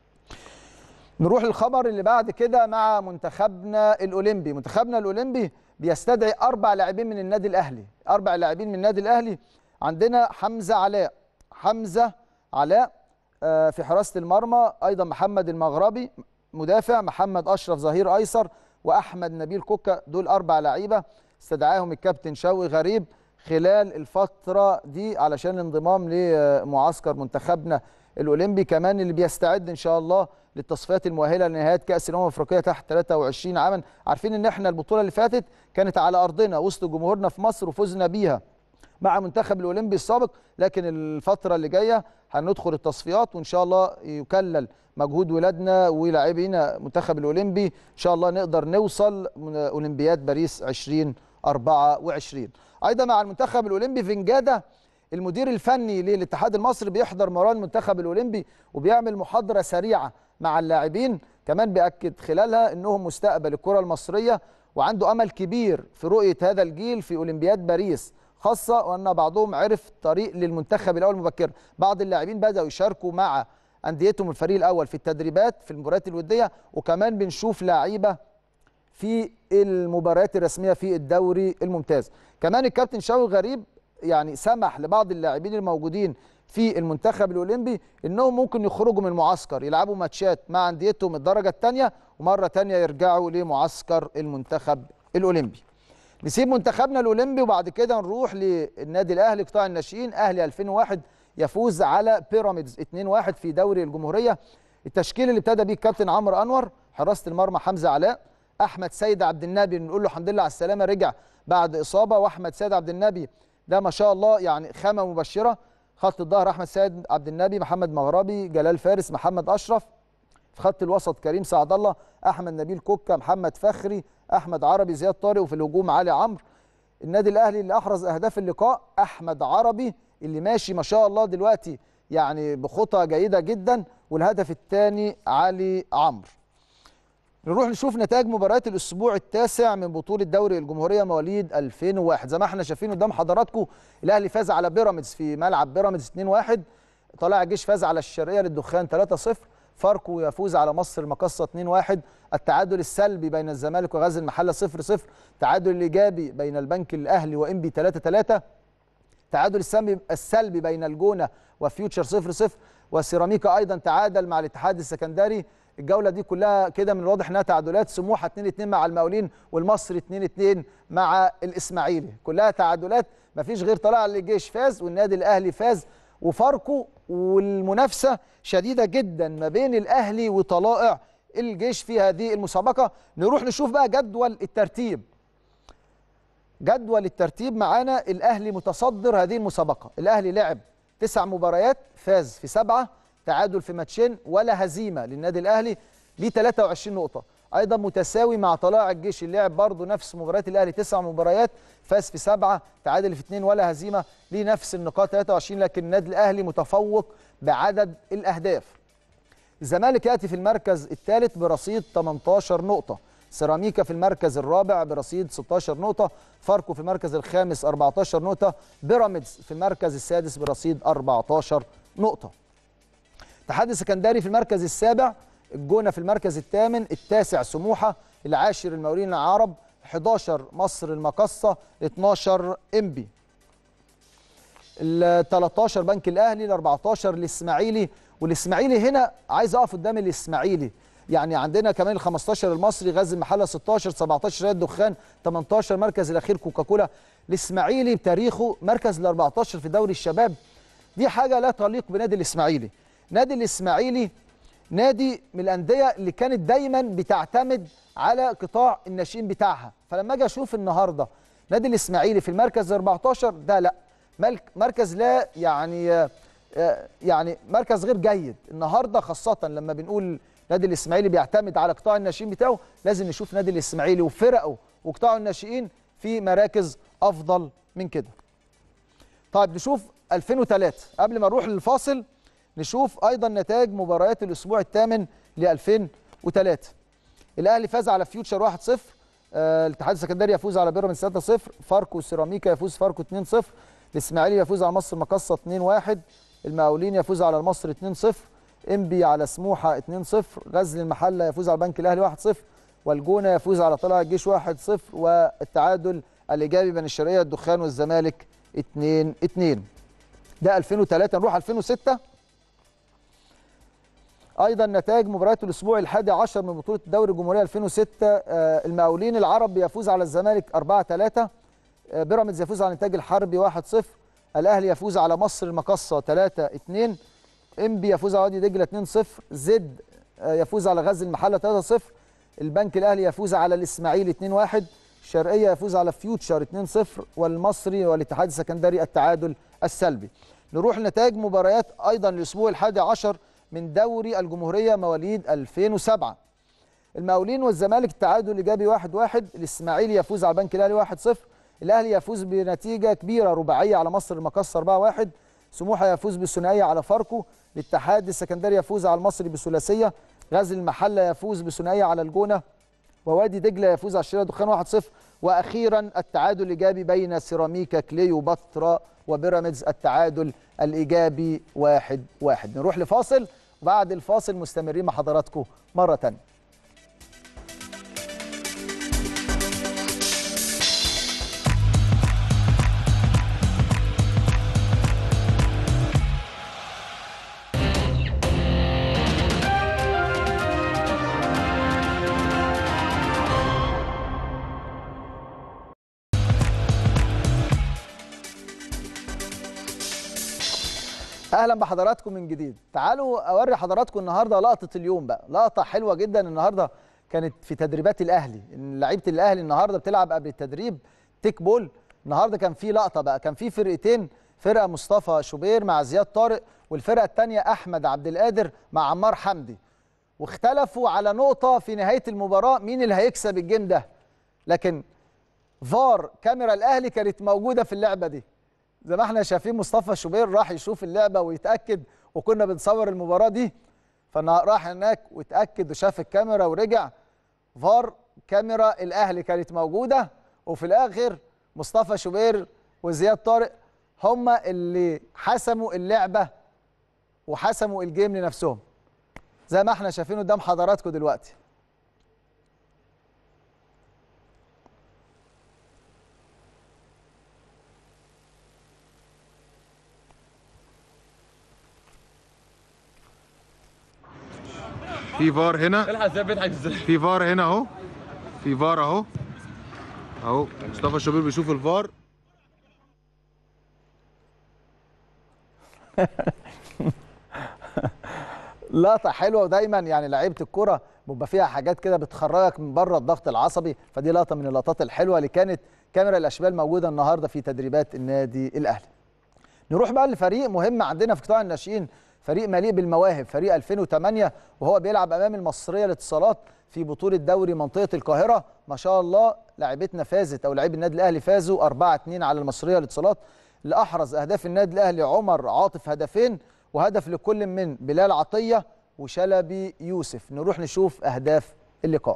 نروح للخبر اللي بعد كده مع منتخبنا الاولمبي منتخبنا الاولمبي بيستدعي اربع لاعبين من النادي الاهلي اربع لاعبين من النادي الاهلي عندنا حمزه علاء حمزه علاء آه، في حراسه المرمى ايضا محمد المغربي مدافع محمد اشرف ظهير ايسر واحمد نبيل كوكا دول اربع لعيبه استدعاهم الكابتن شوقي غريب خلال الفتره دي علشان الانضمام لمعسكر منتخبنا الاولمبي كمان اللي بيستعد ان شاء الله للتصفيات المؤهله لنهايات كاس الامم الافريقيه تحت 23 عاما عارفين ان احنا البطوله اللي فاتت كانت على ارضنا وسط جمهورنا في مصر وفزنا بيها مع منتخب الاولمبي السابق لكن الفتره اللي جايه هندخل التصفيات وان شاء الله يكلل مجهود ولادنا ولاعبينا منتخب الاولمبي ان شاء الله نقدر نوصل من اولمبياد باريس 2024 ايضا مع المنتخب الاولمبي فنجاده المدير الفني للاتحاد المصري بيحضر مران المنتخب الاولمبي وبيعمل محاضره سريعه مع اللاعبين كمان بياكد خلالها انهم مستقبل الكره المصريه وعنده امل كبير في رؤيه هذا الجيل في اولمبياد باريس خاصه وان بعضهم عرف طريق للمنتخب الاول مبكرا بعض اللاعبين بداوا يشاركوا مع انديتهم الفريق الاول في التدريبات في المباريات الوديه وكمان بنشوف لعيبه في المباريات الرسميه في الدوري الممتاز كمان الكابتن شوقي غريب يعني سمح لبعض اللاعبين الموجودين في المنتخب الاولمبي انهم ممكن يخرجوا من المعسكر يلعبوا ماتشات مع انديتهم الدرجه الثانيه ومره ثانيه يرجعوا لمعسكر المنتخب الاولمبي نسيب منتخبنا الاولمبي وبعد كده نروح للنادي الاهلي قطاع الناشئين اهلي 2001 يفوز على بيراميدز 2-1 في دوري الجمهوريه التشكيل اللي ابتدى بيه الكابتن عمرو انور حراسه المرمى حمزه علاء احمد سيد عبد النبي نقول له الحمد لله على السلامه رجع بعد اصابه واحمد سيد عبد النبي ده ما شاء الله يعني خامه مبشره خط الظهر احمد سيد عبد النبي محمد مغربي جلال فارس محمد اشرف في خط الوسط كريم سعد الله احمد نبيل كوكا محمد فخري احمد عربي زياد طارق وفي الهجوم علي عمرو النادي الاهلي اللي احرز اهداف اللقاء احمد عربي اللي ماشي ما شاء الله دلوقتي يعني بخطى جيده جدا والهدف الثاني علي عمرو نروح نشوف نتائج مباريات الاسبوع التاسع من بطوله دوري الجمهوريه مواليد 2001 زي ما احنا شايفين قدام حضراتكم الاهلي فاز على بيراميدز في ملعب بيراميدز 2-1 طلائع الجيش فاز على الشرقيه للدخان 3-0 فاركو يفوز على مصر المقصه 2-1 التعادل السلبي بين الزمالك وغزل المحله 0-0 التعادل الايجابي بين البنك الاهلي وانبي 3-3 التعادل السلبي السلبي بين الجونه وفيوتشر 0-0 وسيراميكا ايضا تعادل مع الاتحاد السكندري الجوله دي كلها كده من الواضح انها تعادلات سموحه 2-2 مع المقاولين والمصري 2-2 مع الاسماعيلي كلها تعادلات مفيش غير طلائع الجيش فاز والنادي الاهلي فاز وفاركو والمنافسه شديده جدا ما بين الاهلي وطلائع الجيش في هذه المسابقه نروح نشوف بقى جدول الترتيب جدول الترتيب معانا الاهلي متصدر هذه المسابقه الاهلي لعب تسع مباريات فاز في سبعه تعادل في ماتشين ولا هزيمه للنادي الاهلي ليه 23 نقطه ايضا متساوي مع طلائع الجيش اللي لعب برضه نفس مباريات الاهلي تسع مباريات فاز في سبعه تعادل في اثنين ولا هزيمه ليه نفس النقاط 23 لكن النادي الاهلي متفوق بعدد الاهداف الزمالك ياتي في المركز الثالث برصيد 18 نقطه سيراميكا في المركز الرابع برصيد 16 نقطة فاركو في المركز الخامس 14 نقطة بيراميدز في المركز السادس برصيد 14 نقطة اتحاد السكندري في المركز السابع الجونة في المركز الثامن التاسع سموحة العاشر المقاولين العرب 11 مصر المقصة 12 انبي ال 13 بنك الاهلي ال 14 الاسماعيلي والاسماعيلي هنا عايز اقف قدام الاسماعيلي يعني عندنا كمان ال 15 المصري غزل المحله 16 17 رياض دخان 18 مركز الاخير كوكاكولا الاسماعيلي بتاريخه مركز ال 14 في دوري الشباب دي حاجه لا تليق بنادي الاسماعيلي نادي الاسماعيلي نادي من الانديه اللي كانت دايما بتعتمد على قطاع الناشئين بتاعها فلما اجي اشوف النهارده نادي الاسماعيلي في المركز 14 ده لا مركز لا يعني يعني مركز غير جيد النهارده خاصه لما بنقول نادي الاسماعيلي بيعتمد على قطاع الناشئين بتاعه لازم نشوف نادي الاسماعيلي وفرقه وقطاع الناشئين في مراكز افضل من كده طيب نشوف 2003 قبل ما نروح للفاصل نشوف ايضا نتائج مباريات الاسبوع الثامن ل 2003 الاهلي فاز على فيوتشر 1-0 آه الاتحاد السكندري يفوز على بيراميدز 3-0 فاركو سيراميكا يفوز فاركو 2-0 الاسماعيلي يفوز على مصر المقصه 2-1 المقاولين يفوز على المصري 2-0 انبي على سموحه 2-0 غزل المحله يفوز على البنك الاهلي 1-0 والجونه يفوز على طلائع الجيش 1-0 والتعادل الايجابي بين الشرقيه الدخان والزمالك 2-2 ده 2003 نروح 2006 ايضا نتائج مباريات الاسبوع الحادي عشر من بطوله الدوري الجمهوريه 2006 آه المقاولين العرب يفوز على الزمالك 4 3 آه بيراميدز يفوز على الانتاج الحربي 1 0 الاهلي يفوز على مصر المقصه 3 2 انبي يفوز على وادي دجله 2 0 زد آه يفوز على غزل المحله 3 0 البنك الاهلي يفوز على الاسماعيلي 2 1 الشرقيه يفوز على فيوتشر 2 0 والمصري والاتحاد السكندري التعادل السلبي نروح لنتائج مباريات ايضا الاسبوع الحادي عشر من دوري الجمهورية مواليد 2007 المقاولين والزمالك التعادل ايجابي 1 1 الاسماعيلي يفوز على البنك الاهلي 1 0 الاهلي يفوز بنتيجه كبيره رباعيه على مصر المقصه 4 1 سموحه يفوز بالثنائيه على فاركو الاتحاد السكندري يفوز على المصري بثلاثيه غزل المحله يفوز بثنائيه على الجونه ووادي دجله يفوز على الشرقيه دخان 1 0 واخيرا التعادل الايجابي بين سيراميكا كليوباترا وبيراميدز التعادل الايجابي 1 1 نروح لفاصل بعد الفاصل مستمرين مع حضراتكم مرة تانية اهلا بحضراتكم من جديد تعالوا اوري حضراتكم النهارده لقطه اليوم بقى لقطه حلوه جدا النهارده كانت في تدريبات الاهلي لعيبه الاهلي النهارده بتلعب قبل التدريب تيك بول النهارده كان في لقطه بقى كان في فرقتين فرقه مصطفى شوبير مع زياد طارق والفرقه الثانيه احمد عبد القادر مع عمار حمدي واختلفوا على نقطه في نهايه المباراه مين اللي هيكسب الجيم ده لكن فار كاميرا الاهلي كانت موجوده في اللعبه دي زي ما احنا شايفين مصطفى شوبير راح يشوف اللعبه ويتاكد وكنا بنصور المباراه دي فراح هناك واتاكد وشاف الكاميرا ورجع فار كاميرا الاهلي كانت موجوده وفي الاخر مصطفى شوبير وزياد طارق هما اللي حسموا اللعبه وحسموا الجيم لنفسهم زي ما احنا شايفين قدام حضراتكم دلوقتي في فار هنا الحق ازاي بيضحك ازاي في فار هنا اهو في فار اهو اهو مصطفى شوبير بيشوف الفار لقطه حلوه ودايما يعني لعيبه الكره بيبقى فيها حاجات كده بتخرجك من بره الضغط العصبي فدي لقطه من اللقطات الحلوه اللي كانت كاميرا الاشبال موجوده النهارده في تدريبات النادي الاهلي نروح بقى لفريق مهم عندنا في قطاع الناشئين فريق مليء بالمواهب فريق 2008 وهو بيلعب امام المصريه للاتصالات في بطوله دوري منطقه القاهره ما شاء الله لعيبتنا فازت او لعيب النادي الاهلي فازوا 4 2 على المصريه للاتصالات اللي احرز اهداف النادي الاهلي عمر عاطف هدفين وهدف لكل من بلال عطيه وشلبي يوسف نروح نشوف اهداف اللقاء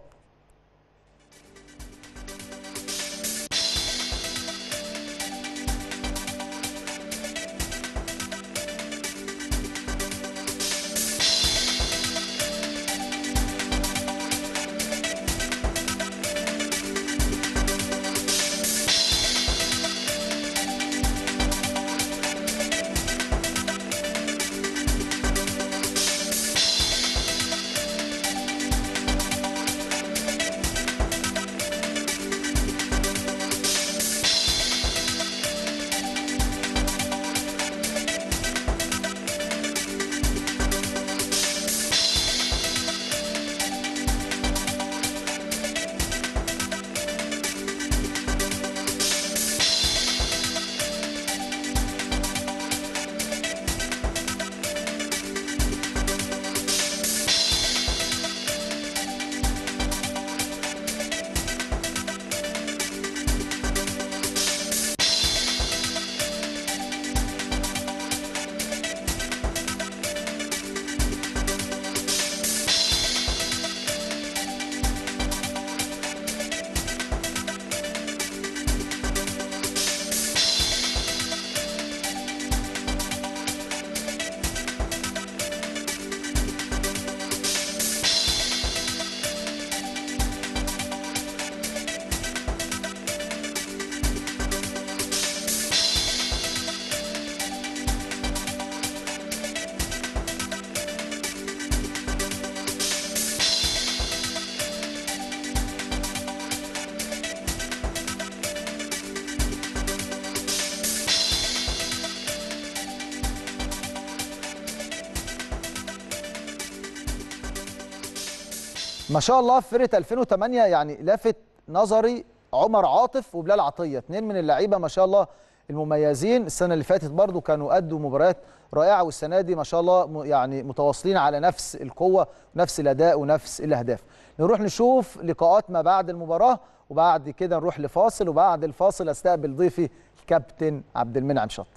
ما شاء الله في فرقه 2008 يعني لافت نظري عمر عاطف وبلال عطيه اثنين من اللعيبه ما شاء الله المميزين السنه اللي فاتت برضو كانوا ادوا مباريات رائعه والسنه دي ما شاء الله م- يعني متواصلين على نفس القوه ونفس الاداء ونفس الاهداف نروح نشوف لقاءات ما بعد المباراه وبعد كده نروح لفاصل وبعد الفاصل استقبل ضيفي الكابتن عبد المنعم شط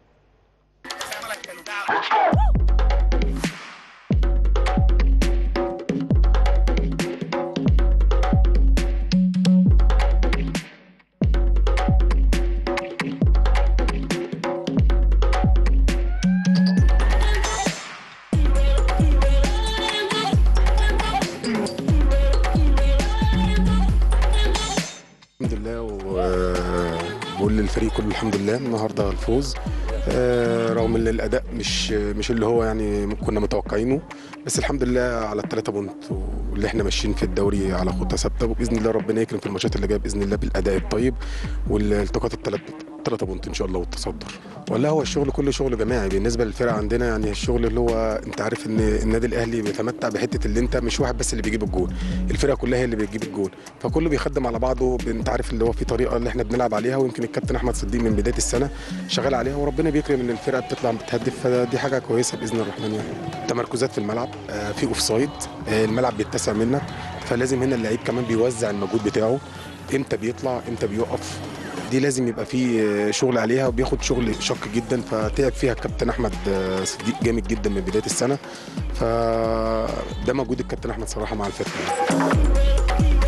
الحمد لله وبقول للفريق كله الحمد لله النهارده الفوز آه، رغم ان الاداء مش مش اللي هو يعني كنا متوقعينه بس الحمد لله على الثلاثه بونت واللي احنا ماشيين في الدوري على خطه ثابته وباذن الله ربنا يكرم في الماتشات اللي جايه باذن الله بالاداء الطيب والالتقاط الثلاث ثلاثة بونت ان شاء الله والتصدر ولا هو الشغل كله شغل جماعي بالنسبه للفرق عندنا يعني الشغل اللي هو انت عارف ان النادي الاهلي بيتمتع بحته اللي انت مش واحد بس اللي بيجيب الجول الفرقه كلها هي اللي بتجيب الجول فكله بيخدم على بعضه انت عارف اللي هو في طريقه اللي احنا بنلعب عليها ويمكن الكابتن احمد صديق من بدايه السنه شغال عليها وربنا بيكرم ان الفرقه بتطلع بتهدف فدي حاجه كويسه باذن الرحمن يعني تمركزات في الملعب آه، في اوف سايد الملعب بيتسع منك فلازم هنا اللعيب كمان بيوزع المجهود بتاعه امتى بيطلع امتى بيقف دي لازم يبقى في شغل عليها وبياخد شغل شق جدا فتعب فيها الكابتن احمد صديق جامد جدا من بدايه السنه فده مجهود الكابتن احمد صراحه مع الفرقه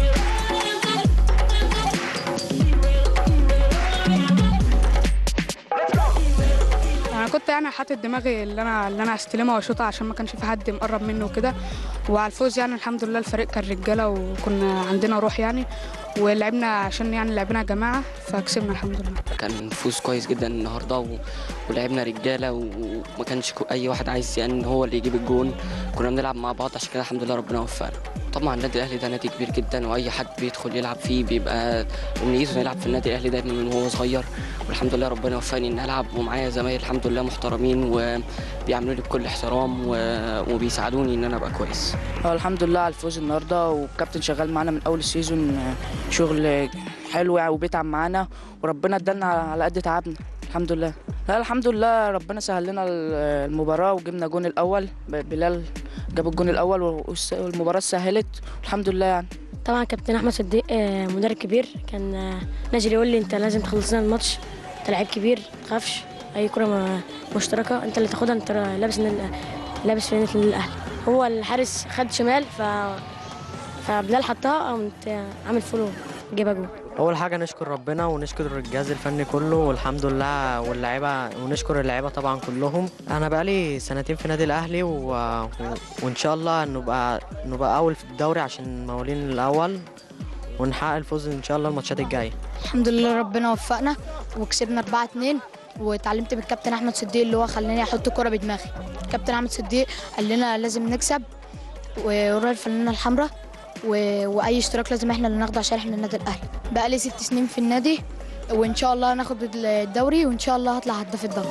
انا كنت يعني حاطط دماغي اللي انا اللي انا استلمها واشوطها عشان ما كانش في حد مقرب منه وكده وعلى الفوز يعني الحمد لله الفريق كان رجاله وكنا عندنا روح يعني ولعبنا عشان يعني لعبنا جماعه فكسبنا الحمد لله كان فوز كويس جدا النهارده و... ولعبنا رجاله وما كانش كو- اي واحد عايز يعني ان هو اللي يجيب الجون كنا بنلعب مع بعض عشان كده الحمد لله ربنا وفقنا طبعا النادي الاهلي ده نادي كبير جدا واي حد بيدخل يلعب فيه بيبقى امنيته انه يلعب في النادي الاهلي دايما من وهو صغير والحمد لله ربنا وفقني ان العب ومعايا زمايل الحمد لله محترمين وبيعاملوني بكل احترام و... وبيساعدوني ان انا ابقى كويس اه الحمد لله على الفوز النهارده والكابتن شغال معانا من اول السيزون آه، شغل حلو يعني وبيتعب معانا وربنا ادالنا على على قد تعبنا الحمد لله لا الحمد لله ربنا سهل لنا ال- المباراه وجبنا جون الاول ب- بلال جاب الجون الاول والس- والمباراه سهلت الحمد لله يعني طبعا كابتن احمد صديق آه، مدرب كبير كان آه، نازل يقول لي انت لازم تخلص لنا الماتش انت لعيب كبير ما تخافش اي كره م- مشتركه انت اللي تاخدها انت لابس النادي- لابس في نادي الاهلي هو الحارس خد شمال ف فبلال حطها قمت عامل فولو جيبها جول اول حاجه نشكر ربنا ونشكر الجهاز الفني كله والحمد لله واللعيبه ونشكر اللعيبه طبعا كلهم انا بقالي سنتين في نادي الاهلي و... و... وان شاء الله نبقى نبقى اول في الدوري عشان موالين الاول ونحقق الفوز ان شاء الله الماتشات الجايه الحمد لله ربنا وفقنا وكسبنا 4 2 واتعلمت من الكابتن احمد صديق اللي هو خلاني احط كرة بدماغي الكابتن احمد صديق قال لنا لازم نكسب وروح الفنانه الحمراء و... واي اشتراك لازم احنا اللي ناخده عشان احنا النادي الاهلي بقى لي ست سنين في النادي وان شاء الله هناخد الدوري وان شاء الله هطلع هداف الدوري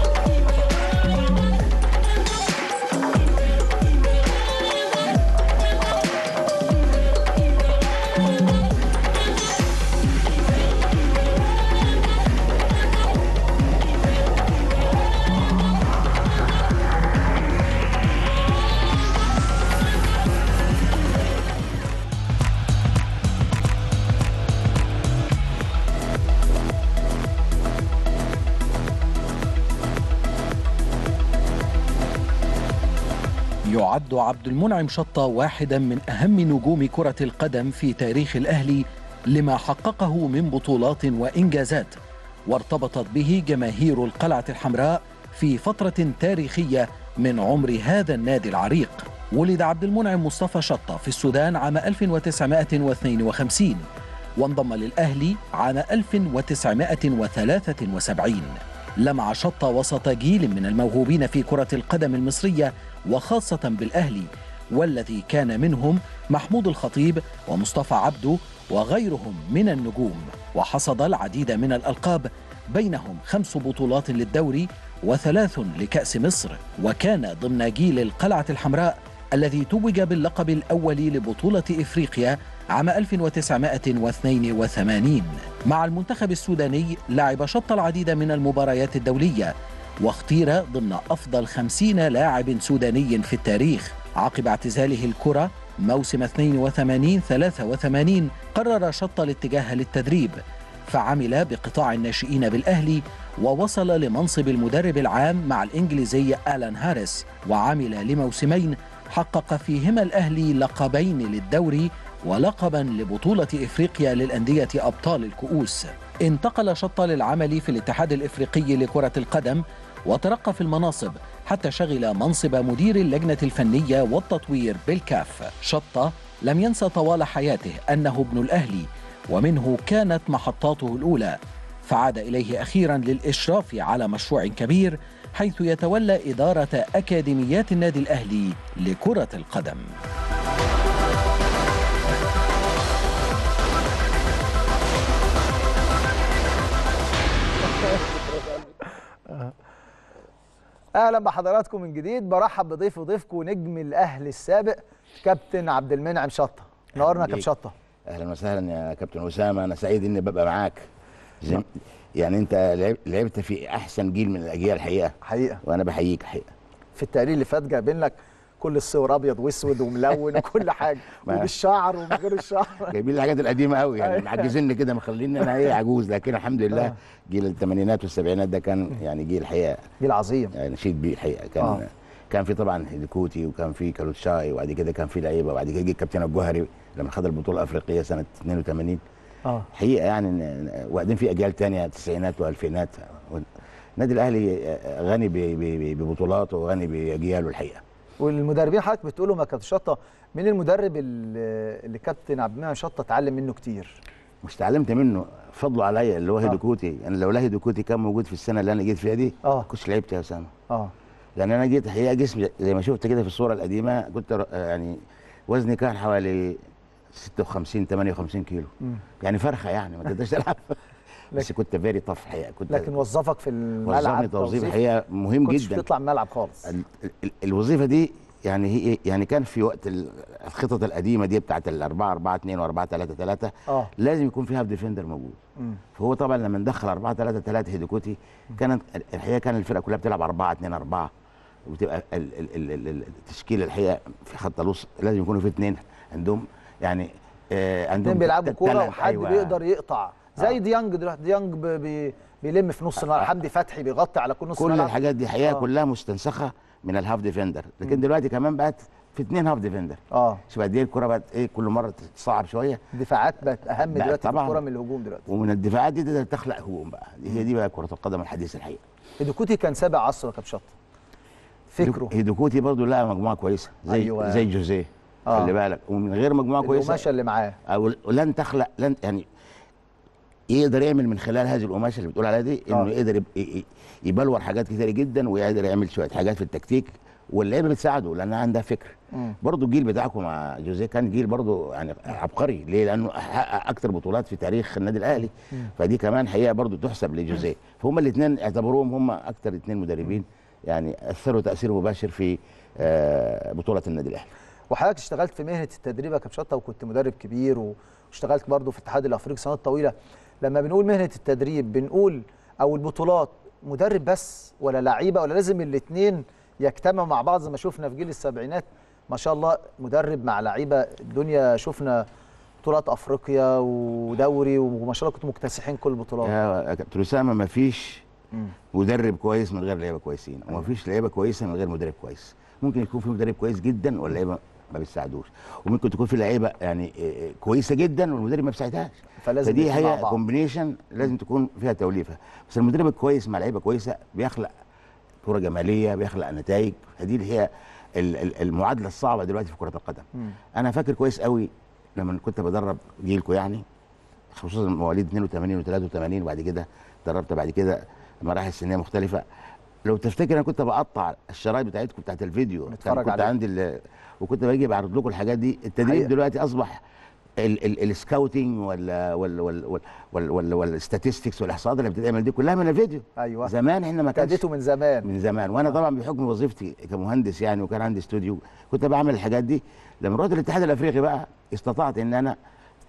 يعد عبد المنعم شطة واحدا من أهم نجوم كرة القدم في تاريخ الأهلي لما حققه من بطولات وإنجازات وارتبطت به جماهير القلعة الحمراء في فترة تاريخية من عمر هذا النادي العريق ولد عبد المنعم مصطفى شطة في السودان عام 1952 وانضم للأهلي عام 1973 لمع شطة وسط جيل من الموهوبين في كرة القدم المصرية وخاصة بالأهلي والذي كان منهم محمود الخطيب ومصطفى عبده وغيرهم من النجوم وحصد العديد من الألقاب بينهم خمس بطولات للدوري وثلاث لكأس مصر وكان ضمن جيل القلعة الحمراء الذي توج باللقب الأول لبطولة إفريقيا عام 1982 مع المنتخب السوداني لعب شط العديد من المباريات الدولية واختير ضمن أفضل خمسين لاعب سوداني في التاريخ عقب اعتزاله الكرة موسم 82-83 قرر شط الاتجاه للتدريب فعمل بقطاع الناشئين بالأهلي ووصل لمنصب المدرب العام مع الإنجليزي آلان هاريس وعمل لموسمين حقق فيهما الأهلي لقبين للدوري ولقبا لبطولة إفريقيا للأندية أبطال الكؤوس انتقل شطة للعمل في الاتحاد الإفريقي لكرة القدم وترقى في المناصب حتى شغل منصب مدير اللجنة الفنية والتطوير بالكاف شطة لم ينسى طوال حياته أنه ابن الأهلي ومنه كانت محطاته الأولى فعاد إليه أخيرا للإشراف على مشروع كبير حيث يتولى إدارة أكاديميات النادي الأهلي لكرة القدم اهلا بحضراتكم من جديد برحب بضيف وضيفكم نجم الاهلي السابق كابتن عبد المنعم شطه نورنا يا كابتن شطه اهلا وسهلا يا كابتن اسامه انا سعيد اني ببقى معاك زي يعني انت لعب- لعبت في احسن جيل من الاجيال الحقيقه حقيقه وانا بحييك حقيقه في التقرير اللي فات جايبين لك كل الصور ابيض واسود وملون وكل حاجه ما- وبالشعر ومن غير الشعر جايبين لي الحاجات القديمه قوي يعني أيوة. معجزيني كده مخليني انا ايه عجوز لكن الحمد لله آه. جيل الثمانينات والسبعينات ده كان يعني جيل الحقيقه جيل عظيم يعني نشيد بيه الحقيقه كان آه. كان في طبعا هيديكوتي وكان في كالوتشاي وبعد كده كان في لعيبه وبعد كده جه الكابتن الجوهري لما خد البطوله الافريقيه سنه 82 اه حقيقه يعني إن- وبعدين في اجيال تانية تسعينات والفينات النادي الاهلي غني ب- ب- ب- ببطولاته وغني باجياله الحقيقه والمدربين حضرتك بتقولوا ما كابتن شطه مين المدرب اللي اللي كابتن عبد المنعم شطه اتعلم منه كتير مش اتعلمت منه فضله عليا اللي هو آه. هيدوكوتي يعني لو لا هيدوكوتي كان موجود في السنه اللي انا جيت فيها دي اه كنتش لعبت يا اسامه اه لان انا جيت الحقيقه جسمي زي ما شفت كده في الصوره القديمه كنت ر- يعني وزني كان حوالي 56 58 كيلو مم. يعني فرخه يعني ما تقدرش تلعب بس كنت فيري طف الحقيقه كنت لكن وظفك في الملعب وظفني توظيف الحقيقه مهم كنتش جدا بتطلع من الملعب خالص ال- ال- الوظيفه دي يعني هي يعني كان في وقت ال- الخطط القديمه دي بتاعت ال 4 4 2 و 4 3 3 اه لازم يكون فيها ديفندر موجود مم. فهو طبعا لما ندخل 4 3 3 هيدوكوتي كانت الحقيقه كان الفرقه كلها بتلعب 4 2 4 وبتبقى ال- ال- ال- ال- ال- التشكيله الحقيقه في خط الوسط لازم يكونوا في اثنين عندهم يعني آه عندهم اتنين بيلعبوا ت- كوره تلات- وحد أيوة. بيقدر يقطع زي ديانج دلوقتي ديانج بي- بي بيلم في نص الملعب حمدي فتحي بيغطي على كل نص كل الملعب الحاجات دي حقيقه آه. كلها مستنسخه من الهاف ديفندر لكن مم. دلوقتي كمان بقت في اثنين هاف ديفندر اه شوف قد ايه الكوره بقت ايه كل مره تصعب شويه الدفاعات بقت اهم بقت دلوقتي في طبعاً. الكوره من الهجوم دلوقتي ومن الدفاعات دي تقدر تخلق هجوم بقى دي هي دي بقى كره القدم الحديثه الحقيقه هيدوكوتي كان سابع عصره كابتن شطه فكره هيدوكوتي برضو لقى مجموعه كويسه زي أيوة. أيوة. زي جوزيه آه. خلي بالك ومن غير مجموعه كويسه القماشه اللي معاه او لن تخلق لن يعني يقدر يعمل من خلال هذه القماشه اللي بتقول عليها دي انه آه. يقدر يب- ي- ي- يبلور حاجات كتيره جدا ويقدر يعمل شويه حاجات في التكتيك واللعيبه بتساعده لانها عندها فكر مم. برضو الجيل بتاعكم مع جوزيه كان جيل برضو يعني عبقري ليه لانه حقق اكتر بطولات في تاريخ النادي الاهلي مم. فدي كمان حقيقه برضو تحسب لجوزيه فهم الاثنين اعتبروهم هم اكتر اثنين مدربين يعني اثروا تاثير مباشر في آه، بطوله النادي الاهلي وحضرتك اشتغلت في مهنه التدريب يا كابتن شطه وكنت مدرب كبير واشتغلت برضه في الاتحاد الافريقي سنوات طويله لما بنقول مهنه التدريب بنقول او البطولات مدرب بس ولا لعيبه ولا لازم الاثنين يجتمعوا مع بعض زي ما شفنا في جيل السبعينات ما شاء الله مدرب مع لعيبه الدنيا شفنا بطولات افريقيا ودوري وما شاء الله كنتوا مكتسحين كل البطولات يا كابتن اسامه ما فيش مم. مدرب كويس من غير لعيبه كويسين وما فيش لعيبه كويسه من غير مدرب كويس ممكن يكون في مدرب كويس جدا واللعيبه ما بتساعدوش وممكن تكون في لعيبه يعني إيه، كويسه جدا والمدرب ما بيساعدهاش فلازم فدي الاتنين مع هي بعض. كومبينيشن لازم تكون فيها توليفه بس المدرب الكويس مع لعيبه كويسه بيخلق كره جماليه بيخلق نتائج فدي اللي هي ال- ال- المعادله الصعبه دلوقتي في كره القدم مم. انا فاكر كويس قوي لما كنت بدرب جيلكم يعني خصوصا مواليد 82 و83 وبعد كده دربت بعد كده مراحل سنيه مختلفه لو تفتكر انا كنت بقطع الشرايط بتاعتكم بتاعت الفيديو كان نتفرج كنت عليها. عندي ال- وكنت باجي بعرض لكم الحاجات دي التدريب حقيقة. دلوقتي اصبح ال- ال- السكاوتنج وال وال وال وال وال وال والستاتستكس والاحصاءات اللي بتتعمل دي كلها من الفيديو ايوه زمان احنا ما كانش ابتديته من زمان من زمان وانا طبعا بحكم وظيفتي كمهندس يعني وكان عندي استوديو كنت بعمل الحاجات دي لما رحت الاتحاد الافريقي بقى استطعت ان انا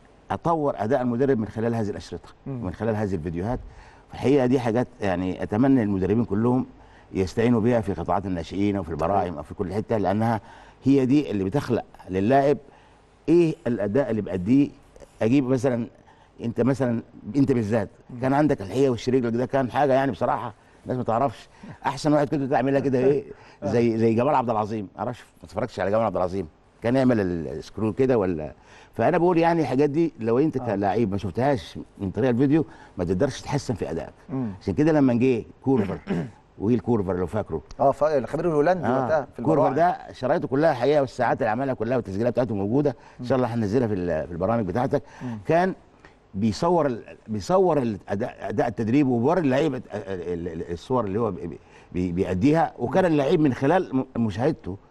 اطور اداء المدرب من خلال هذه الاشرطه مم. ومن خلال هذه الفيديوهات الحقيقه دي حاجات يعني اتمنى المدربين كلهم يستعينوا بها في قطاعات الناشئين وفي البراعم او في كل حته لانها هي دي اللي بتخلق للاعب ايه الاداء اللي باديه اجيب مثلا انت مثلا انت بالذات كان عندك الحقيقه وش رجلك ده كان حاجه يعني بصراحه الناس ما تعرفش احسن واحد كنت تعملها كده ايه زي زي جمال عبد العظيم ما اعرفش ما اتفرجتش على جمال عبد العظيم كان يعمل السكرول كده ولا فانا بقول يعني الحاجات دي لو انت كلاعب ما شفتهاش من طريق الفيديو ما تقدرش تحسن في ادائك مم. عشان كده لما جه كورفر ويل كورفر لو فاكره اه ف- الخبير الهولندي وقتها في كورفر البراعم. ده شرايطه كلها الحقيقه والساعات اللي عملها كلها والتسجيلات بتاعته موجوده ان شاء الله هننزلها في ال- في البرامج بتاعتك مم. كان بيصور ال- بيصور الاداء اداء التدريب وبيوري اللعيبه ال- ال- ال- الصور اللي هو بي- بي- بيأديها وكان اللعيب من خلال م- مشاهدته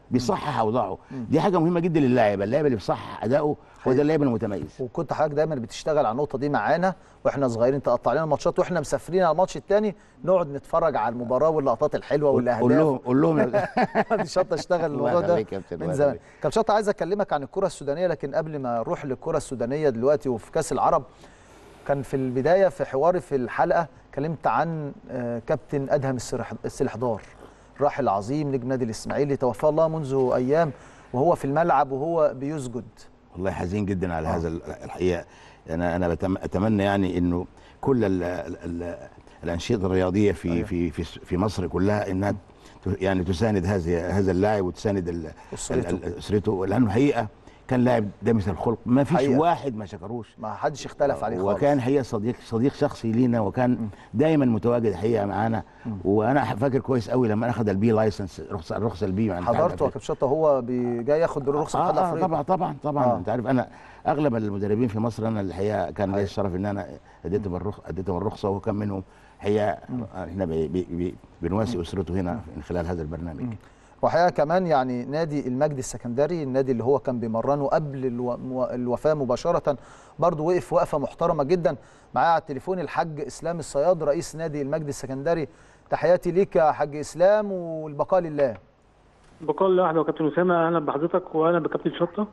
بيصحح اوضاعه دي حاجه مهمه جدا للاعب اللاعب اللي بيصحح اداؤه هو ده اللاعب المتميز وكنت حضرتك دايما بتشتغل على النقطه دي معانا واحنا صغيرين تقطع لنا الماتشات واحنا مسافرين على الماتش الثاني نقعد نتفرج على المباراه واللقطات الحلوه والاهداف قول لهم قول لهم دي شطه اشتغل الله الموضوع ده يخليك يا كابتن، من الله زمان يخليك. كابتن شطه عايز اكلمك عن الكره السودانيه لكن قبل ما اروح للكره السودانيه دلوقتي وفي كاس العرب كان في البدايه في حواري في الحلقه كلمت عن آه، كابتن ادهم السرح- السلحدار الراحل العظيم نجم نادي الاسماعيلي توفاه الله منذ ايام وهو في الملعب وهو بيسجد والله حزين جدا على هذا ال- الحقيقه انا انا بتم- اتمنى يعني انه كل ال ال ال الانشطه الرياضيه في أيوة. في في في مصر كلها انها ت- يعني تساند هذه هذا اللاعب وتساند ال- أسرته. ال- ال- اسرته لانه الحقيقه كان لاعب دامس الخلق ما فيش حقيقة. واحد ما شكروش ما حدش اختلف عليه خالص وكان حقيقه صديق صديق شخصي لينا وكان دايما متواجد الحقيقه معانا وانا فاكر كويس قوي لما اخذ البي لايسنس رخصه الرخصه البي مع الاتحاد حضرته يا الأفريقي. كابتن شطه هو بي- جاي ياخد رخصه الاتحاد آه, آه الافريقي طبعا طبعا طبعا آه. آه. انت عارف انا اغلب المدربين في مصر انا الحقيقه كان لي الشرف ان انا اديتهم الرخصه اديتهم الرخصه وهو كان منهم الحقيقه احنا بي بي بي بنواسي اسرته هنا من خلال هذا البرنامج وحقيقه كمان يعني نادي المجد السكندري النادي اللي هو كان بيمرنه قبل الو... مو- الوفاه مباشره برضه وقف وقفه محترمه جدا معايا على التليفون الحاج اسلام الصياد رئيس نادي المجد السكندري تحياتي ليك يا حاج اسلام والبقاء لله بقول الله واحده وكابتن اسامه اهلا بحضرتك واهلا بكابتن شطه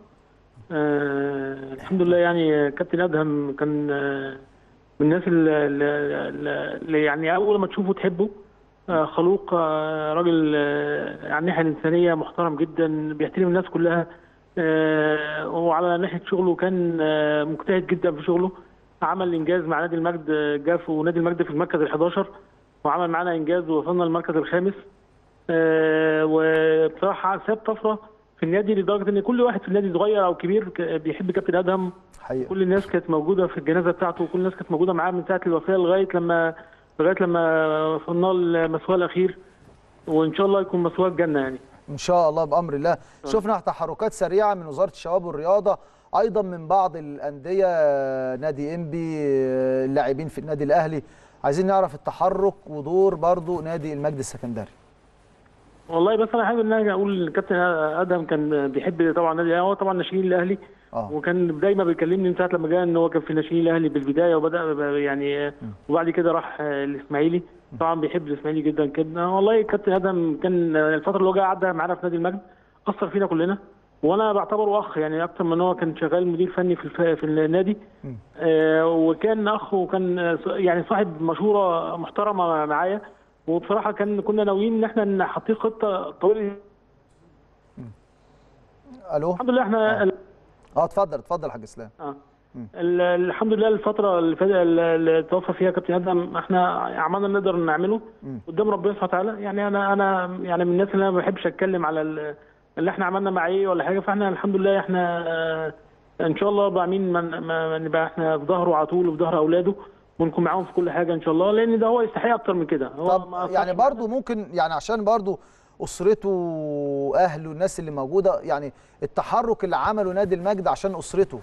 آه الحمد لله يعني كابتن ادهم كان آه من الناس اللي, اللي يعني اول ما تشوفه تحبه آه خلوق آه راجل آه على الناحيه الانسانيه محترم جدا بيحترم الناس كلها آه وعلى ناحيه شغله كان آه مجتهد جدا في شغله عمل انجاز مع نادي المجد آه، جه في نادي المجد في المركز ال 11 وعمل معانا انجاز ووصلنا المركز الخامس آه، وبصراحه ساب طفره في النادي لدرجه ان كل واحد في النادي صغير او كبير ك- بيحب كابتن ادهم حقيقة. كل الناس كانت موجوده في الجنازه بتاعته وكل الناس كانت موجوده معاه من ساعه الوفاه لغايه لما لغايه لما وصلنا المسواه الاخير وان شاء الله يكون مسواه الجنه يعني ان شاء الله بامر الله شفنا تحركات سريعه من وزاره الشباب والرياضه ايضا من بعض الانديه نادي انبي اللاعبين في النادي الاهلي عايزين نعرف التحرك ودور برضو نادي المجد السكندري والله بس انا حابب ان انا اقول الكابتن ادهم كان بيحب طبعا النادي الأهلي. هو طبعا ناشئين الاهلي اه وكان دايما بيكلمني من ساعه لما جه ان هو كان في ناشئين الاهلي بالبدايه وبدا ب- يعني وبعد كده راح آه، الاسماعيلي طبعا بيحب الاسماعيلي جدا كده والله كابتن ادهم كان آه، الفتره اللي هو جه عدى معانا في نادي المجد اثر فينا كلنا وانا بعتبره اخ يعني اكتر من هو كان شغال مدير فني في الف... في النادي آه وكان اخ وكان آه، يعني صاحب مشوره محترمه معايا وبصراحه كان كنا ناويين ان احنا نحطيه خطه طويله الو الحمد لله احنا اه اتفضل اتفضل يا حاج اسلام اه ال- الحمد لله الفترة اللي فاتت اللي توفى فيها كابتن ادم احنا عملنا اللي نقدر نعمله قدام ربنا سبحانه وتعالى يعني انا انا يعني من الناس اللي انا ما بحبش اتكلم على ال- اللي احنا عملنا مع ايه ولا حاجة فاحنا الحمد لله احنا آه، ان شاء الله بعمين ما ما- ما نبقى احنا في ظهره على طول وفي ظهر اولاده ونكون معاهم في كل حاجة ان شاء الله لان ده هو يستحق اكتر من كده هو طب ما يعني برضو ممكن يعني عشان برضو اسرته واهله الناس اللي موجوده يعني التحرك اللي عمله نادي المجد عشان اسرته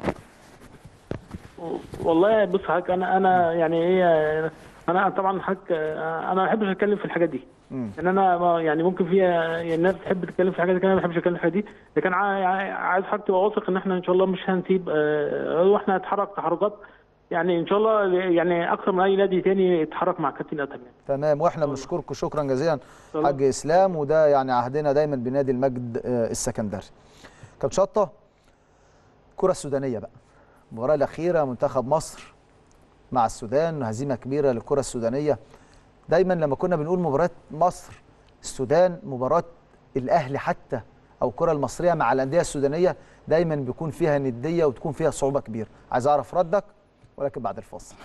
والله بص حضرتك انا انا يعني ايه انا طبعا حضرتك انا ما بحبش اتكلم في الحاجات دي ان انا ما- يعني ممكن في يعني الناس تحب تتكلم في الحاجات دي انا ما بحبش اتكلم في الحاجات دي لكن ع- ع- عايز حضرتك تبقى واثق ان احنا ان شاء الله مش هنسيب آه، واحنا نتحرك تحركات يعني ان شاء الله يعني اكثر من اي نادي تاني يتحرك مع كابتن ادهم يعني. تمام واحنا بنشكركم شكرا جزيلا حاج اسلام وده يعني عهدنا دايما بنادي المجد آه، السكندري كابتن شطه الكره السودانيه بقى المباراه الاخيره منتخب مصر مع السودان هزيمه كبيره للكره السودانيه دايما لما كنا بنقول مباراه مصر السودان مباراه الاهلي حتى او الكره المصريه مع الانديه السودانيه دايما بيكون فيها نديه وتكون فيها صعوبه كبيره عايز اعرف ردك ولكن بعد الفاصل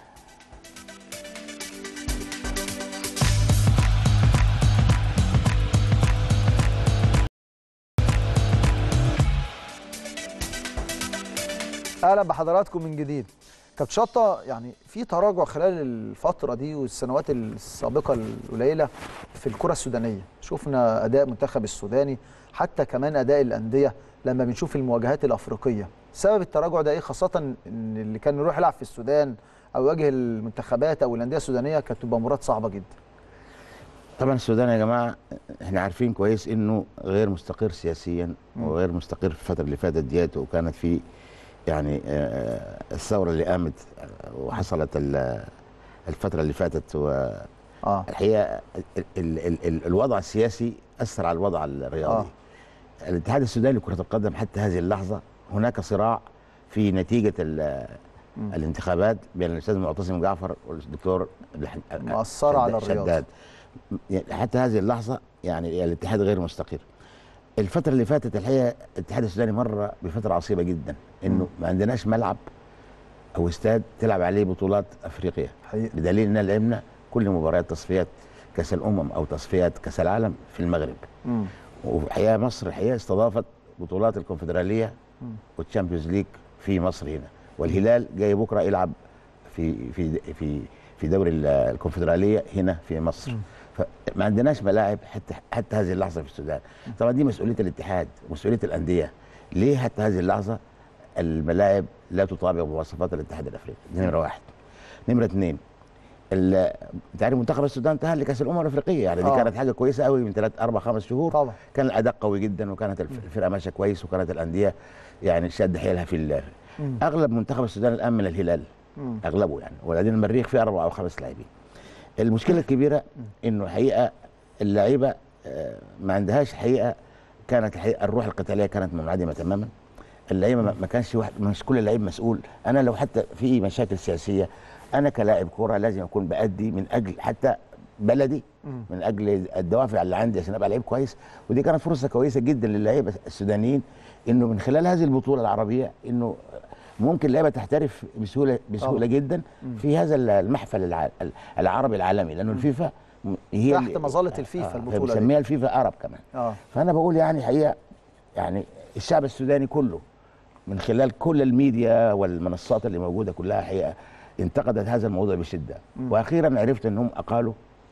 اهلا بحضراتكم من جديد كابتن شطه يعني في تراجع خلال الفتره دي والسنوات السابقه القليله في الكره السودانيه شفنا اداء منتخب السوداني حتى كمان اداء الانديه لما بنشوف المواجهات الافريقيه سبب التراجع ده ايه خاصه ان اللي كان يروح يلعب في السودان او يواجه المنتخبات او الانديه السودانيه كانت تبقى مباراه صعبه جدا طبعا السودان يا جماعه احنا عارفين كويس انه غير مستقر سياسيا مم. وغير مستقر في الفتره اللي فاتت ديت وكانت في يعني آه، الثوره اللي قامت آه، وحصلت ال- الفتره اللي فاتت و اه الحقيقه ال ال ال ال الوضع السياسي اثر على الوضع الرياضي آه. الاتحاد السوداني لكره القدم حتى هذه اللحظه هناك صراع في نتيجه ال- مم. الانتخابات بين الاستاذ معتصم جعفر والدكتور الح- مأثرة على شداد- الرياضة. شداد يعني حتى هذه اللحظه يعني الاتحاد غير مستقر الفتره اللي فاتت الحقيقه الاتحاد السوداني مر بفتره عصيبه جدا انه ما عندناش ملعب او استاد تلعب عليه بطولات افريقيا حقيقي. بدليل ان لعبنا كل مباريات تصفيات كاس الامم او تصفيات كاس العالم في المغرب مم. وحقيقه مصر الحقيقه استضافت بطولات الكونفدراليه مم. والتشامبيونز ليج في مصر هنا والهلال جاي بكره يلعب في في في في دوري ال- الكونفدراليه هنا في مصر فما عندناش ملاعب حتى حتى هذه اللحظه في السودان طبعا دي مسؤوليه الاتحاد مسؤوليه الانديه ليه حتى هذه اللحظه الملاعب لا تطابق مواصفات الاتحاد الافريقي دي نمره واحد نمره اثنين ال- انت عارف منتخب السودان تاهل لكاس الامم الافريقيه يعني دي آه. كانت حاجه كويسه قوي من ثلاث اربع خمس شهور طبعا كان الاداء قوي جدا وكانت الف- الفرقه ماشيه كويس وكانت الانديه يعني شد حيلها في ال- مم. اغلب منتخب السودان الان من الهلال مم. اغلبه يعني وبعدين المريخ فيه اربع او خمس لاعبين المشكله الكبيره انه حقيقه اللعيبه آه، ما عندهاش حقيقه كانت الحقيقه الروح القتاليه كانت منعدمه تماما اللعيبه ما ما كانش واحد مش كل لعيب مسؤول انا لو حتى في مشاكل سياسيه انا كلاعب كوره لازم اكون بادي من اجل حتى بلدي مم. من اجل الدوافع اللي عندي عشان ابقى لعيب كويس ودي كانت فرصه كويسه جدا للعيبه السودانيين انه من خلال هذه البطوله العربيه انه ممكن لعيبه تحترف بسهوله بسهوله طبعا. جدا مم. في هذا المحفل الع- العربي العالمي لانه الفيفا هي تحت اللي- مظلة الفيفا البطولة دي. بنسميها الفيفا ارب كمان اه فانا بقول يعني حقيقه يعني الشعب السوداني كله من خلال كل الميديا والمنصات اللي موجوده كلها حقيقه انتقدت هذا الموضوع بشده مم. واخيرا عرفت انهم اقالوا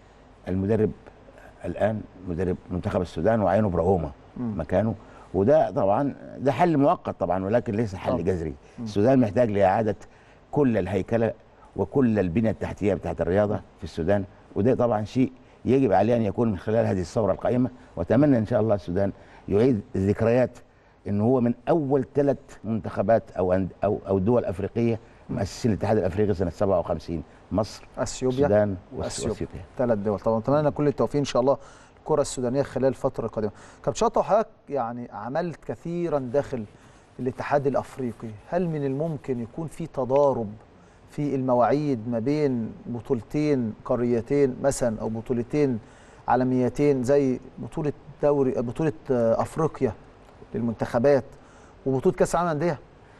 المدرب الان مدرب منتخب السودان وعينوا براهوما مم. مكانه وده طبعا ده حل مؤقت طبعا ولكن ليس حل طبعا. جذري مم. السودان محتاج لاعاده كل الهيكله وكل البنيه التحتيه بتاعت الرياضه في السودان وده طبعا شيء يجب عليه ان يكون من خلال هذه الثوره القائمه واتمنى ان شاء الله السودان يعيد الذكريات ان هو من اول ثلاث منتخبات او أند- او او دول افريقيه مؤسسين الاتحاد الافريقي سنه 57 مصر اثيوبيا السودان وأس- واثيوبيا واثيوبيا ثلاث دول طبعا اتمنى كل التوفيق ان شاء الله الكره السودانيه خلال الفتره القادمه كابتن شطه وحضرتك يعني عملت كثيرا داخل الاتحاد الافريقي هل من الممكن يكون في تضارب في المواعيد ما بين بطولتين قاريتين مثلا او بطولتين عالميتين زي بطوله دوري بطوله آه، افريقيا للمنتخبات وبطوله كاس العالم للانديه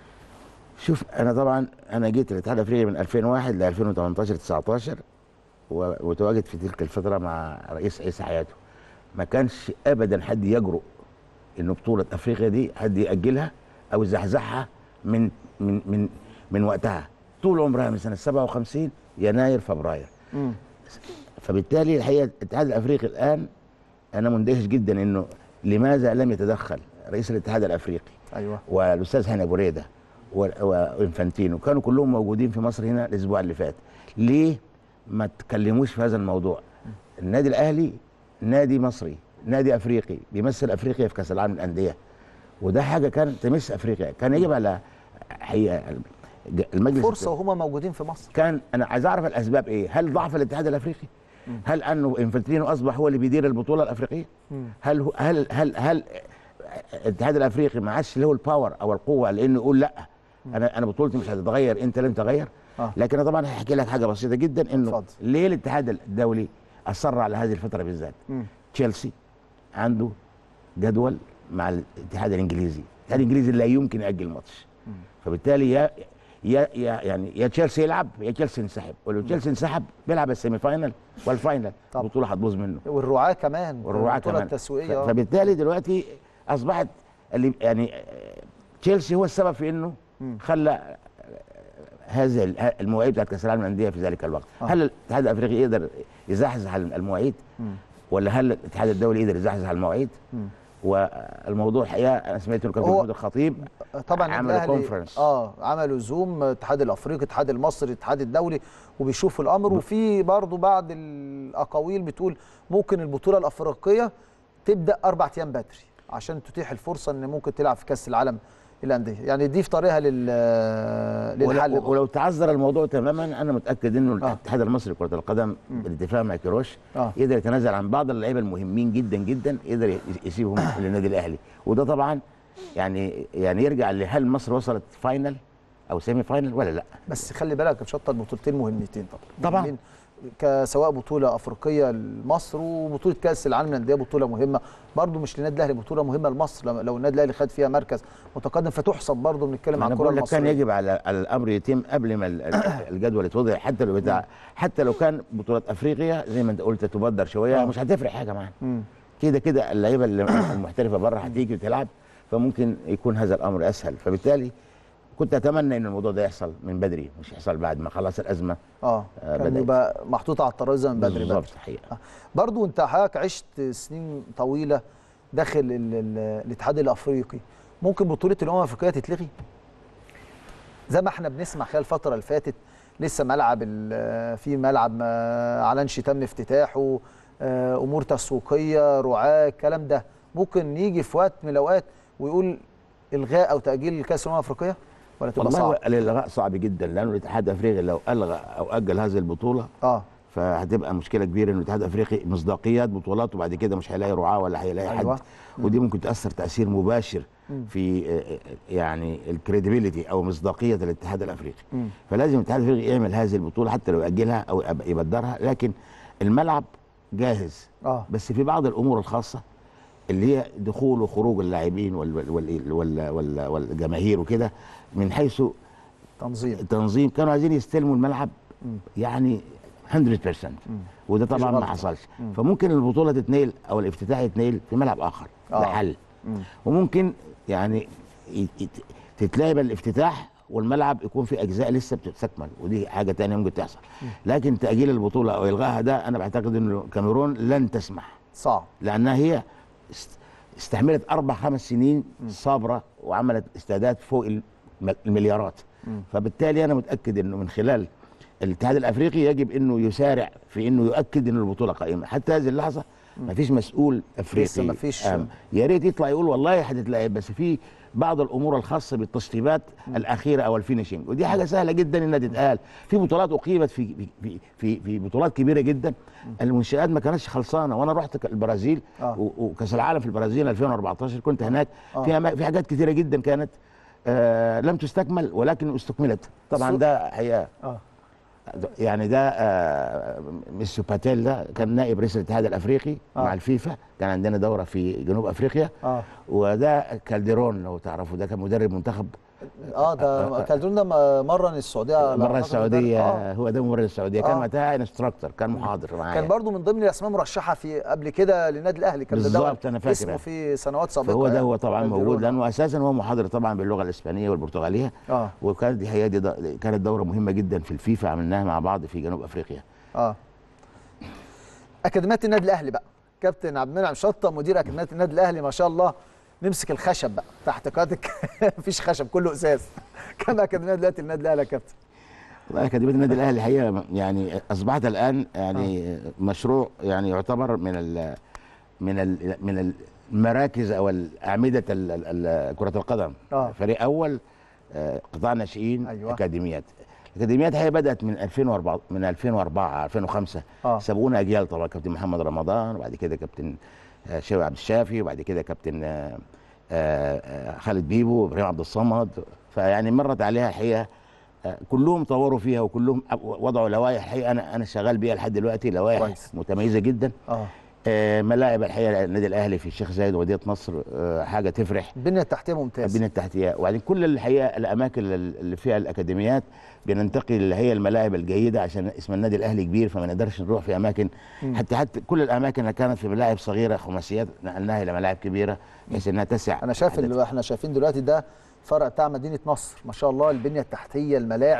شوف انا طبعا انا جيت الاتحاد الافريقي من 2001 ل 2018 19 و- وتواجد في تلك الفتره مع رئيس عيسى حياته ما كانش ابدا حد يجرؤ ان بطوله افريقيا دي حد ياجلها او يزحزحها من من من من وقتها طول عمرها من سنه 57 يناير فبراير مم. فبالتالي الحقيقه الاتحاد الافريقي الان انا مندهش جدا انه لماذا لم يتدخل رئيس الاتحاد الافريقي ايوه والاستاذ هاني ابو ريده و- وانفانتينو كانوا كلهم موجودين في مصر هنا الاسبوع اللي فات ليه ما تكلموش في هذا الموضوع النادي الاهلي نادي مصري نادي افريقي بيمثل افريقيا في كاس العالم للانديه وده حاجه كانت تمس افريقيا كان يجب على حقيقه المجلس فرصه وهم موجودين في مصر كان انا عايز اعرف الاسباب ايه هل ضعف الاتحاد الافريقي هل انه انفانتينو اصبح هو اللي بيدير البطوله الافريقيه مم. هل هو هل هل هل الاتحاد الافريقي ما عادش له الباور او القوه لانه يقول لا انا انا بطولتي مش هتتغير انت لن تغير آه. لكن انا طبعا هحكي لك حاجه بسيطه جدا انه اتفضل. ليه الاتحاد الدولي اصر على هذه الفتره بالذات مم. تشيلسي عنده جدول مع الاتحاد الانجليزي الاتحاد الانجليزي لا يمكن ياجل ماتش فبالتالي يا يا يا يعني يا تشيلسي يلعب يا تشيلسي ينسحب ولو تشيلسي انسحب بيلعب السيمي فاينل والفاينل طبعا. البطوله هتبوظ منه والرعاه كمان والرعاة البطوله كمان التسويقيه ف- آه. فبالتالي دلوقتي اصبحت اللي يعني آه، تشيلسي هو السبب في انه مم. خلى آه، هذه ال- ه- المواعيد بتاعت كاس العالم للانديه في ذلك الوقت آه. هل الاتحاد الافريقي يقدر يزحزح المواعيد مم. ولا هل الاتحاد الدولي يقدر يزحزح المواعيد مم. والموضوع الحقيقه انا سمعت انه كان في هو- محمود الخطيب طبعا النادي عملوا الأهلي- كونفرنس اه عملوا زوم الاتحاد الافريقي الاتحاد المصري الاتحاد الدولي وبيشوفوا الامر وفي برضه بعض الاقاويل بتقول ممكن البطوله الافريقيه تبدا اربع ايام بدري عشان تتيح الفرصه ان ممكن تلعب في كاس العالم الانديه يعني دي في طريقها لل للحل ولو, ولو تعذر الموضوع تماما انا متاكد انه الاتحاد المصري لكره القدم بالاتفاق مع كيروش آه. يقدر يتنازل عن بعض اللعيبه المهمين جدا جدا يقدر ي- يسيبهم للنادي الاهلي وده طبعا يعني يعني يرجع لهل مصر وصلت فاينل او سيمي فاينل ولا لا بس خلي بالك يا شطه البطولتين مهمتين طبعا طبعاً. مهمين كسواء بطوله افريقيه لمصر وبطوله كاس العالم للانديه بطوله مهمه برضه مش للنادي الاهلي بطوله مهمه لمصر لما- لو النادي الاهلي خد فيها مركز متقدم فتحسب برضه بنتكلم عن انا الكره بقول لك كان المصريه يجب على على الامر يتم قبل ما ال- ال- الجدول يتوضع حتى لو بتاع حتى لو كان بطولات افريقيا زي ما انت قلت تبدر شويه آه. مش هتفرق حاجه معانا مم. كده كده اللعيبه اللي المحترفه بره هتيجي وتلعب فممكن يكون هذا الامر اسهل فبالتالي كنت اتمنى ان الموضوع ده يحصل من بدري مش يحصل بعد ما خلص الازمه اه آه، كان بدأت. يبقى محطوط على الترابيزه من بدري بدري بالظبط الحقيقه برضو انت حضرتك عشت سنين طويله داخل ال- ال- الاتحاد الافريقي ممكن بطوله الامم الافريقيه تتلغي زي ما احنا بنسمع خلال الفتره اللي فاتت لسه ملعب ال- في ملعب ما اعلنش تم افتتاحه آه، امور تسويقيه رعاه الكلام ده ممكن يجي في وقت من الاوقات ويقول الغاء او تاجيل كاس الامم الافريقيه ولا تبقى والله صعب الالغاء صعب جدا لانه الاتحاد الافريقي لو الغى او اجل هذه البطوله اه فهتبقى مشكله كبيره ان الاتحاد الافريقي مصداقيات بطولاته بعد كده مش هيلاقي رعاه ولا هيلاقي حد أيوة. ودي ممكن تاثر تاثير مباشر مم. في آه، آه، يعني الكريديبيليتي او مصداقيه الاتحاد الافريقي مم. فلازم الاتحاد الافريقي يعمل هذه البطوله حتى لو ياجلها او يب- يبدرها لكن الملعب جاهز اه بس في بعض الامور الخاصه اللي هي دخول وخروج اللاعبين وال وال وال وال وال والجماهير وكده من حيث تنظيم التنظيم كانوا عايزين يستلموا الملعب مم. يعني 100% وده طبعا ما غلطة. حصلش مم. فممكن البطوله تتنقل او الافتتاح يتنقل في ملعب اخر آه. ده حل مم. وممكن يعني يت- يت- تتلعب الافتتاح والملعب يكون في اجزاء لسه بتستكمل ودي حاجه تانية ممكن تحصل لكن تاجيل البطوله او الغائها ده انا بعتقد انه الكاميرون لن تسمح صعب لانها هي است- استحملت اربع خمس سنين صابره وعملت استعداد فوق الم- المليارات مم. فبالتالي انا متاكد انه من خلال الاتحاد الافريقي يجب انه يسارع في انه يؤكد ان البطوله قائمه حتى هذه اللحظه ما فيش مسؤول افريقي لسه مفيش- آم، يا ريت يطلع يقول والله هتتلعب بس في بعض الامور الخاصه بالتشطيبات الاخيره او الفينشنج ودي حاجه سهله جدا انها تتقال في بطولات اقيمت في في في في, في بطولات كبيره جدا المنشات ما كانتش خلصانه وانا رحت ك- البرازيل آه. و- وكاس العالم في البرازيل 2014 كنت هناك آه. في أما- في حاجات كثيره جدا كانت آه لم تستكمل ولكن استكملت طبعا سو- ده حقيقه اه يعني ده آه ميسيو باتيل ده كان نائب رئيس الاتحاد الافريقي آه. مع الفيفا كان عندنا دوره في جنوب افريقيا اه وده كالديرون لو تعرفوا ده كان مدرب منتخب اه ده كالدون ده م- مرن السعوديه على مره أعتقد السعوديه آه. هو ده ممرن السعوديه كان آه. وقتها انستراكتور كان محاضر معايا كان برضو من ضمن الاسماء مرشحه في قبل كده للنادي الاهلي كان ده بالظبط، أنا فاكر. اسمه في سنوات سابقه فهو ده يعني. هو طبعا كالديرون. موجود لانه اساسا هو محاضر طبعا باللغه الاسبانيه والبرتغاليه اه وكانت دي هي دي د- كانت دوره مهمه جدا في الفيفا عملناها مع بعض في جنوب افريقيا اه اكاديميات النادي الاهلي بقى كابتن عبد المنعم شطه مدير اكاديميات النادي الاهلي ما شاء الله نمسك الخشب بقى تحت قيادتك مفيش خشب كله ازاز كم اكاديميه دلوقتي النادي الاهلي يا كابتن والله اكاديميه النادي الاهلي الحقيقه يعني اصبحت الان يعني مشروع يعني يعتبر من ال من ال من المراكز او اعمده ال- ال- ال- كره القدم آه. فريق اول آه، قطاع ناشئين أيوة. اكاديميات الاكاديميات هي بدات من 2004 من 2004 2005 آه. سبقونا اجيال طبعا كابتن محمد رمضان وبعد كده كابتن آه، شوقي عبد الشافي وبعد كده كابتن آه، آه، آه، خالد بيبو وابراهيم عبد الصمد فيعني مرت عليها الحقيقه آه، كلهم طوروا فيها وكلهم أب- وضعوا لوائح الحقيقه انا انا شغال بيها لحد دلوقتي لوائح كويس. متميزه جدا اه آه، ملاعب الحقيقه النادي الاهلي في الشيخ زايد ومدينه نصر آه، حاجه تفرح البنيه التحتيه ممتازه البنيه التحتيه وبعدين كل الحقيقه الاماكن اللي فيها الاكاديميات بننتقل اللي هي الملاعب الجيده عشان اسم النادي الاهلي كبير فما نقدرش نروح في اماكن مم. حتى حتى كل الاماكن اللي كانت في ملاعب صغيره خماسيات نقلناها الى ملاعب كبيره بحيث انها تسع انا شايف اللي احنا شايفين دلوقتي ده فرع بتاع مدينه نصر ما شاء الله البنيه التحتيه الملاعب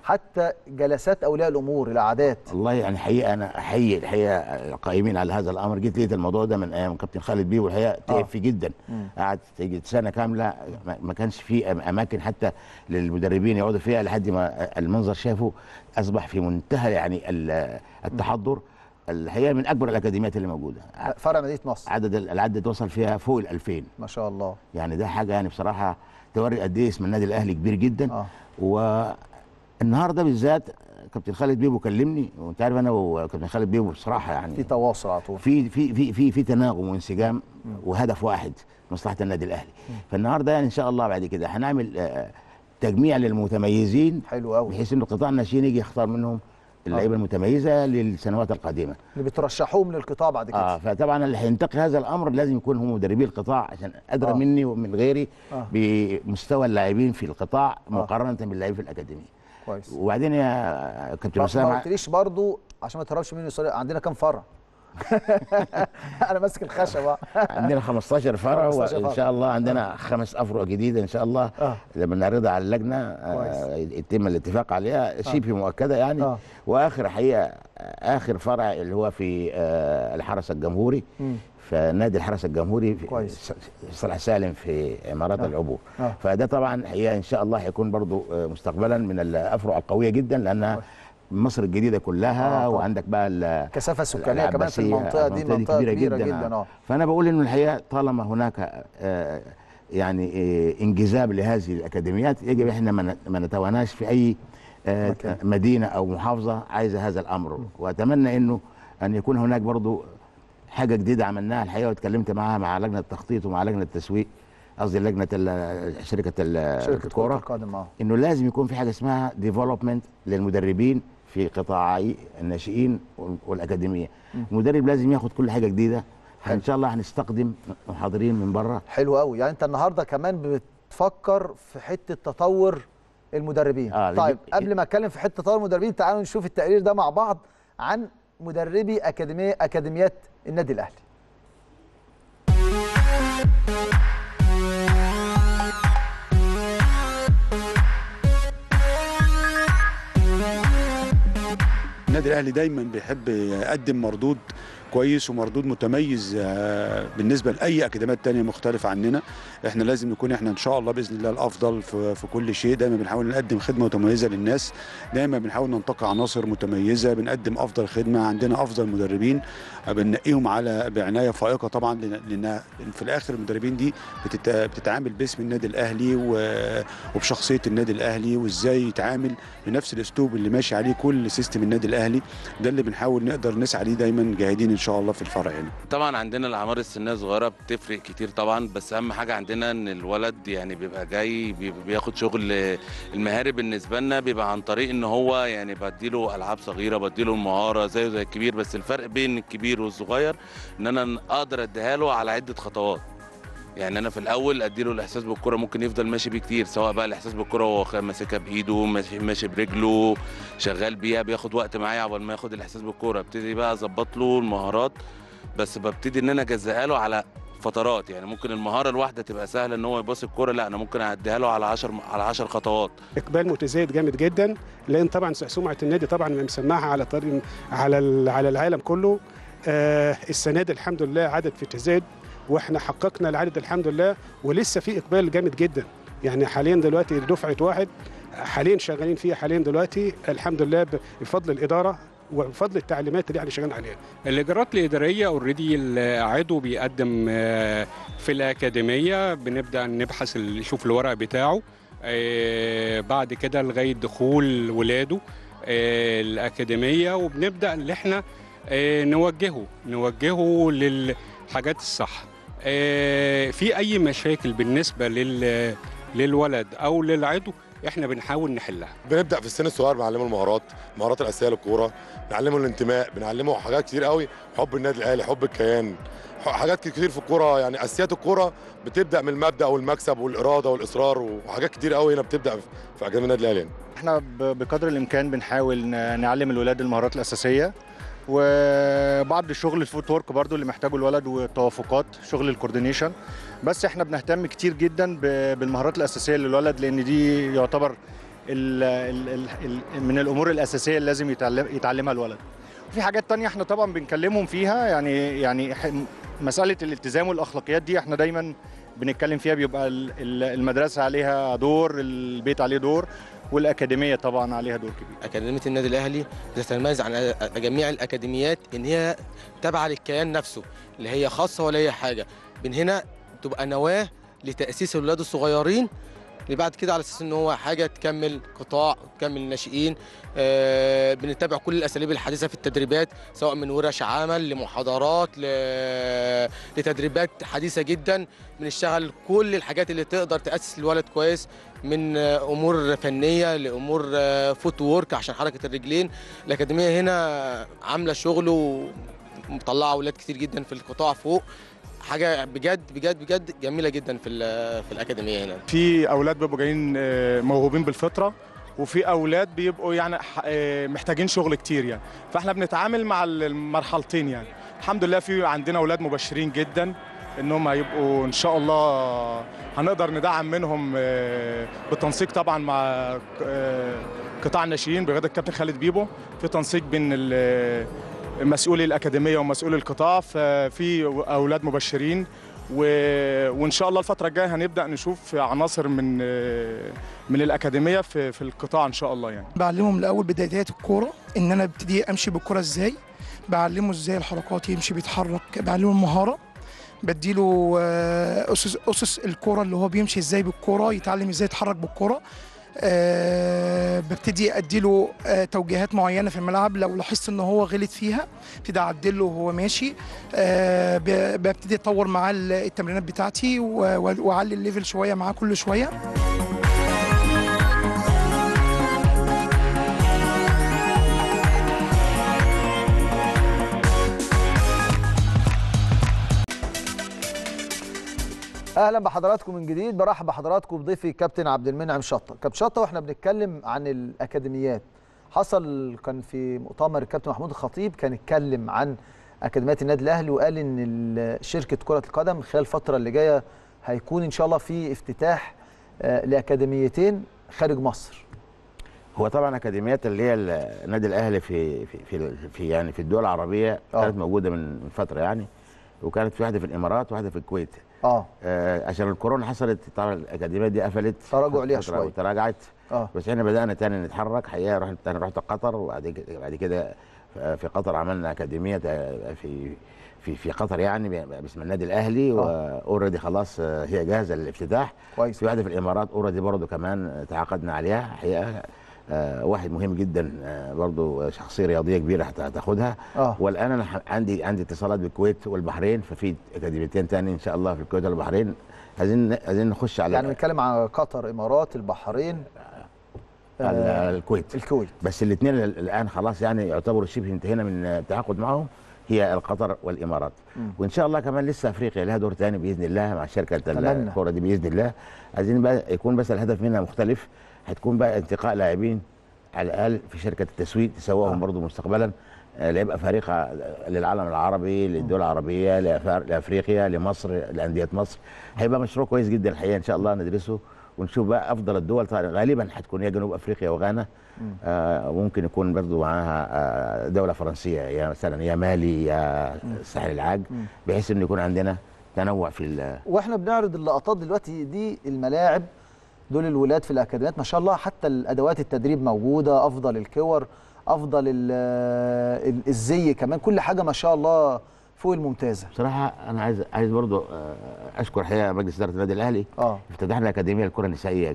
حتى جلسات اولياء الامور العادات والله يعني حقيقه انا احيي الحقيقه القائمين على هذا الامر جيت لقيت الموضوع ده من ايام كابتن خالد بيه والحقيقه تعب فيه جدا مم. قعد تيجي سنه كامله ما- ما كانش في أم- اماكن حتى للمدربين يقعدوا فيها لحد ما المنظر شافه اصبح في منتهى يعني ال- التحضر الحقيقه من اكبر الاكاديميات اللي موجوده فرع مدينه نصر عدد ال- العدد وصل فيها فوق ال 2000 ما شاء الله يعني ده حاجه يعني بصراحه توري قد ايه اسم النادي الاهلي كبير جدا آه. والنهارده بالذات كابتن خالد بيبو كلمني وانت عارف انا وكابتن خالد بيبو بصراحه يعني في تواصل على طول في في في في في تناغم وانسجام وهدف واحد مصلحه النادي الاهلي فالنهارده يعني ان شاء الله بعد كده هنعمل آه، تجميع للمتميزين حلو قوي بحيث ان قطاع الناشئين يجي يختار منهم اللعيبه المتميزه للسنوات القادمه اللي بترشحوهم للقطاع بعد كده اه فطبعا اللي هينتقي هذا الامر لازم يكون هم مدربي القطاع عشان ادرى آه. آه. مني ومن غيري آه. آه. بمستوى اللاعبين في القطاع مقارنه باللاعبين في الاكاديميه كويس وبعدين يا كابتن ما اسامه ما قلتليش برضو عشان ما تهربش مني السؤال عندنا كام فرع انا ماسك الخشبه عندنا 15 فرع 15 فرع. وان شاء الله عندنا خمس افرع جديده ان شاء الله آه. لما نعرضها على اللجنه آه، يتم الاتفاق عليها شبه مؤكده يعني آه. واخر حقيقه اخر فرع اللي هو في آه، الحرس الجمهوري مم. في نادي الحرس الجمهوري في كويس. صلاح سالم في امارات آه. العبور آه. فده طبعا حقيقه ان شاء الله هيكون برضو آه، مستقبلا من الافرع القويه جدا لانها مصر الجديده كلها آه، طبعا. وعندك بقى ال- كثافه سكانيه كمان في العباسية، المنطقه دي المنطقة منطقه كبيره جدا اه فانا بقول انه الحقيقه طالما هناك آه، يعني آه، انجذاب لهذه الاكاديميات يجب احنا ما ن- ما نتواناش في اي آه، مكان. مدينه او محافظه عايزه هذا الامر واتمنى انه ان يكون هناك برضو حاجه جديده عملناها الحقيقه واتكلمت معاها مع لجنه التخطيط ومع لجنه التسويق قصدي لجنه ال- شركه ال- شركه كره الكوره القدم اه انه لازم يكون في حاجه اسمها ديفلوبمنت للمدربين في قطاعي الناشئين وال- والاكاديميه مم. المدرب لازم ياخد كل حاجه جديده ان شاء الله هنستقدم محاضرين من بره حلو قوي يعني انت النهارده كمان بتفكر في حته تطور المدربين آه، طيب لجي- قبل ما اتكلم في حته تطور المدربين تعالوا نشوف التقرير ده مع بعض عن مدربي اكاديميه اكاديميات النادي الاهلي النادي الاهلي دايما بيحب يقدم مردود كويس ومردود متميز آه، بالنسبه لاي اكاديميات تانية مختلفه عننا احنا لازم نكون احنا ان شاء الله باذن الله الافضل في, في كل شيء دايما بنحاول نقدم خدمه متميزه للناس دايما بنحاول ننتقي عناصر متميزه بنقدم افضل خدمه عندنا افضل مدربين آه، بننقيهم على بعنايه فائقه طبعا لان لأن في الاخر المدربين دي بتت- بتتعامل باسم النادي الاهلي و- وبشخصيه النادي الاهلي وازاي يتعامل بنفس الاسلوب اللي ماشي عليه كل سيستم النادي الاهلي ده اللي بنحاول نقدر نسعى ليه دايما جاهدين ان شاء الله في الفرع هنا طبعا عندنا الاعمار السنيه صغيره بتفرق كتير طبعا بس اهم حاجه عندنا ان الولد يعني بيبقى جاي بي- بياخد شغل المهاري بالنسبه لنا بيبقى عن طريق ان هو يعني بديله العاب صغيره بديله المهاره زيه زي الكبير بس الفرق بين الكبير والصغير ان انا اقدر اديها له على عده خطوات يعني انا في الاول اديله الاحساس بالكره ممكن يفضل ماشي بيه كتير سواء بقى الاحساس بالكره وهو خ- ماسكها بايده ماشي, ماشي برجله شغال بيها بياخد وقت معايا قبل ما ياخد الاحساس بالكره ابتدي بقى اظبط له المهارات بس ببتدي ان انا اجزئها له على فترات يعني ممكن المهاره الواحده تبقى سهله ان هو يباص الكوره لا انا ممكن اعديها له على 10 على 10 خطوات اقبال متزايد جامد جدا لان طبعا سمعه النادي طبعا مسمعها على طريق على ال- على العالم كله آه السنه دي الحمد لله عدد في تزايد واحنا حققنا العدد الحمد لله ولسه في اقبال جامد جدا يعني حاليا دلوقتي دفعه واحد حاليا شغالين فيها حاليا دلوقتي الحمد لله بفضل الاداره وبفضل التعليمات اللي احنا شغالين عليها الاجراءات الاداريه اوريدي العضو بيقدم آه، في الاكاديميه بنبدا نبحث ال- نشوف الورق بتاعه آه، بعد كده لغايه دخول ولاده آه، الاكاديميه وبنبدا ان احنا آه، نوجهه نوجهه للحاجات الصح آه، في اي مشاكل بالنسبه لل للولد او للعضو احنا بنحاول نحلها بنبدا في السن الصغير بنعلمه المهارات المهارات الاساسيه للكوره بنعلمه الانتماء بنعلمه حاجات كتير قوي حب النادي الاهلي حب الكيان ح- حاجات كتير في الكوره يعني اساسيات الكوره بتبدا من المبدا والمكسب والاراده والاصرار وحاجات كتير قوي هنا بتبدا في- في اكاديميه النادي الاهلي هنا. احنا ب- بقدر الامكان بنحاول ن- نعلم الولاد المهارات الاساسيه وبعض الشغل الفوت ورك برضو اللي محتاجه الولد والتوافقات شغل الكوردينيشن بس احنا بنهتم كتير جدا ب- بالمهارات الاساسيه للولد لان دي يعتبر ال ال ال ال من الامور الاساسيه اللي لازم يتعلم يتعلمها الولد في حاجات تانية احنا طبعا بنكلمهم فيها يعني يعني ح- مساله الالتزام والاخلاقيات دي احنا دايما بنتكلم فيها بيبقى ال- ال- المدرسه عليها دور البيت عليه دور والاكاديميه طبعا عليها دور كبير أكاديمية النادي الأهلي بتتميز عن جميع الأكاديميات إن هي تابعة للكيان نفسه اللي هي خاصة ولا هي حاجة من هنا تبقى نواة لتأسيس الولاد الصغيرين اللي بعد كده على اساس ان هو حاجه تكمل قطاع تكمل ناشئين آه بنتبع كل الاساليب الحديثه في التدريبات سواء من ورش عمل لمحاضرات ل... لتدريبات حديثه جدا بنشتغل كل الحاجات اللي تقدر تاسس الولد كويس من آه، امور فنيه لامور آه، فوت وورك عشان حركه الرجلين الاكاديميه هنا عامله شغل ومطلعه اولاد كتير جدا في القطاع فوق حاجه بجد بجد بجد جميله جدا في ال- في الاكاديميه هنا في اولاد بيبقوا جايين آه، موهوبين بالفطره وفي اولاد بيبقوا يعني ح- آه، محتاجين شغل كتير يعني فاحنا بنتعامل مع المرحلتين يعني الحمد لله في عندنا اولاد مبشرين جدا انهم هيبقوا ان شاء الله هنقدر ندعم منهم آه، بالتنسيق طبعا مع آه، قطاع الناشئين بقياده الكابتن خالد بيبو في تنسيق بين ال- مسؤولي الاكاديميه ومسؤولي القطاع ففي اولاد مبشرين و... وان شاء الله الفتره الجايه هنبدا نشوف عناصر من من الاكاديميه في في القطاع ان شاء الله يعني بعلمهم الاول بدايات الكوره ان انا ابتدي امشي بالكوره ازاي بعلمه ازاي الحركات يمشي بيتحرك بعلمه المهاره بديله آه، اسس اسس الكوره اللي هو بيمشي ازاي بالكوره يتعلم ازاي يتحرك بالكوره أه ببتدي اديله أه توجيهات معينه في الملعب لو لاحظت ان هو غلط فيها ابتدي اعدله وهو ماشي أه ب- ببتدي اطور معاه التمرينات بتاعتي و- و- واعلي الليفل شويه معاه كل شويه اهلا بحضراتكم من جديد برحب بحضراتكم بضيفي كابتن عبد المنعم شطه كابتن شطه واحنا بنتكلم عن الاكاديميات حصل كان في مؤتمر الكابتن محمود الخطيب كان اتكلم عن اكاديميات النادي الاهلي وقال ان ال- شركه كره القدم خلال الفتره اللي جايه هيكون ان شاء الله في افتتاح آه، لاكاديميتين خارج مصر هو طبعا اكاديميات اللي هي النادي الاهلي في في في, في يعني في الدول العربيه كانت موجوده من من فتره يعني وكانت في واحده في الامارات وواحده في الكويت اه آه عشان الكورونا حصلت طبعا الاكاديميات دي قفلت تراجع ليها فترة شوية. وتراجعت اه بس احنا بدانا تاني نتحرك حقيقه رحت انا رحت قطر وبعد كده بعد كده في قطر عملنا اكاديميه في في في قطر يعني باسم النادي الاهلي واوريدي خلاص آه، هي جاهزه للافتتاح كويس في واحده في الامارات اوريدي برضه كمان تعاقدنا عليها حقيقه آه، واحد مهم جدا آه، برضه شخصيه رياضيه كبيره هت- هتاخدها اه والان انا ح- عندي عندي اتصالات بالكويت والبحرين ففي اكاديميتين تاني ان شاء الله في الكويت والبحرين عايزين عايزين نخش على يعني بنتكلم عن قطر امارات البحرين على آه، الكويت الكويت بس الاثنين الان خلاص يعني يعتبروا شبه انتهينا من التعاقد معهم هي قطر والامارات مم. وان شاء الله كمان لسه افريقيا لها دور ثاني باذن الله مع شركه أتمنى. الكوره دي باذن الله عايزين بقى يكون بس الهدف منها مختلف هتكون بقى انتقاء لاعبين على الاقل في شركه التسويق تسوقهم آه. برضه مستقبلا آه، ليبقى فريق ع- للعالم العربي للدول العربيه لأفار- لافريقيا لمصر لانديه مصر هيبقى مشروع كويس جدا الحقيقه ان شاء الله ندرسه ونشوف بقى افضل الدول طبعا غالبا هتكون يا جنوب افريقيا وغانا آه وممكن يكون برضو معاها آه دوله فرنسيه يا مثلا يا مالي يا الساحل العاج مم. بحيث انه يكون عندنا تنوع في ال- واحنا بنعرض اللقطات دلوقتي دي الملاعب دول الولاد في الاكاديميات ما شاء الله حتى الادوات التدريب موجوده افضل الكور افضل ال- ال- الزي كمان كل حاجه ما شاء الله فوق الممتازه بصراحه انا عايز عايز برضو آه، اشكر حقيقه مجلس اداره النادي الاهلي اه افتتحنا اكاديميه الكره النسائيه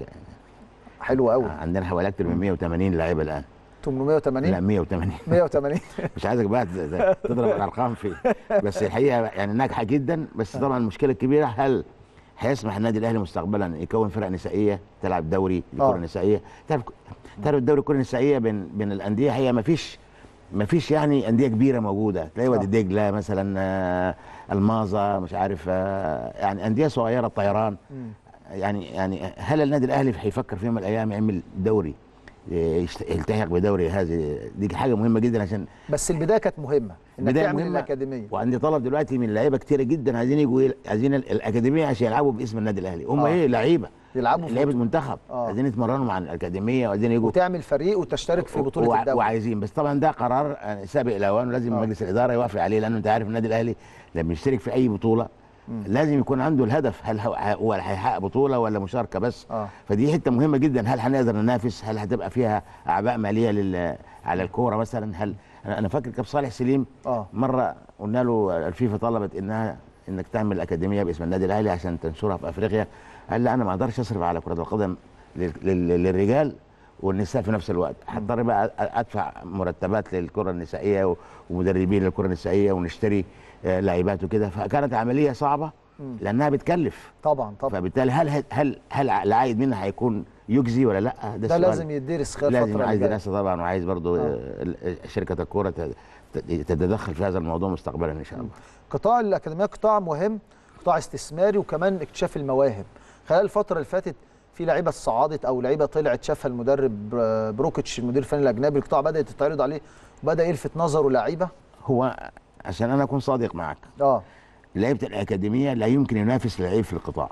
حلو قوي عندنا حوالي اكثر من 180 لاعيبه الان 880 لا 180 180 مش عايزك بقى ت- تضرب الارقام في بس الحقيقه يعني ناجحه جدا بس طبعا المشكله الكبيره هل هيسمح النادي الاهلي مستقبلا يكون فرق نسائيه تلعب دوري آه. الكره النسائيه تعرف تعرف الدوري الكره النسائيه بين بين الانديه هي ما فيش ما فيش يعني انديه كبيره موجوده تلاقي وادي دجله مثلا آه، الماظه مش عارف آه، يعني انديه صغيره الطيران يعني يعني هل النادي الاهلي هيفكر في يوم من الايام يعمل دوري يشت- يلتحق بدوري هذه دي حاجه مهمه جدا عشان بس البدايه كانت مهمه انك بداية تعمل مهمة. الاكاديميه وعندي طلب دلوقتي من لعيبه كتيره جدا عايزين يجوا عايزين ال- الاكاديميه عشان يلعبوا باسم النادي الاهلي هم آه. ايه لعيبه يلعبوا في لعيبه بطولة. منتخب آه. عايزين يتمرنوا مع الاكاديميه وعايزين يجوا وتعمل فريق وتشترك في بطوله وع- الدوري وعايزين بس طبعا ده قرار آه، سابق الاوان ولازم آه. مجلس الاداره يوافق عليه لانه انت عارف النادي الاهلي لما يشترك في اي بطوله لازم يكون عنده الهدف هل هو هو هيحقق بطوله ولا مشاركه بس آه. فدي حته مهمه جدا هل هنقدر ننافس هل هتبقى فيها اعباء ماليه لل على الكوره مثلا هل انا أنا فاكر كابتن صالح سليم اه مره قلنا له الفيفا طلبت انها انك تعمل اكاديميه باسم النادي الاهلي عشان تنشرها في افريقيا قال لا انا ما اقدرش اصرف على كره القدم لل- لل- للرجال والنساء في نفس الوقت هضطر بقى أ- ادفع مرتبات للكره النسائيه و- ومدربين للكره النسائيه ونشتري آه، لاعبات وكده فكانت عمليه صعبه مم. لانها بتكلف طبعا طبعا فبالتالي هل هل هل العائد منها هيكون يجزي ولا لا ده, ده السؤال. لازم يدرس خلال لازم فتره عايز الجاية. دراسه طبعا وعايز برضو آه. شركه الكوره ت- ت- تتدخل في هذا الموضوع مستقبلا ان شاء الله قطاع الاكاديميه قطاع مهم قطاع استثماري وكمان اكتشاف المواهب خلال الفتره اللي فاتت في لعيبه صعدت او لعيبه طلعت شافها المدرب آه، بروكيتش المدير الفني الاجنبي القطاع بدا تتعرض عليه وبدا يلفت نظره لعيبه هو عشان انا اكون صادق معك اه لعيبه الاكاديميه لا يمكن ينافس لعيب في القطاع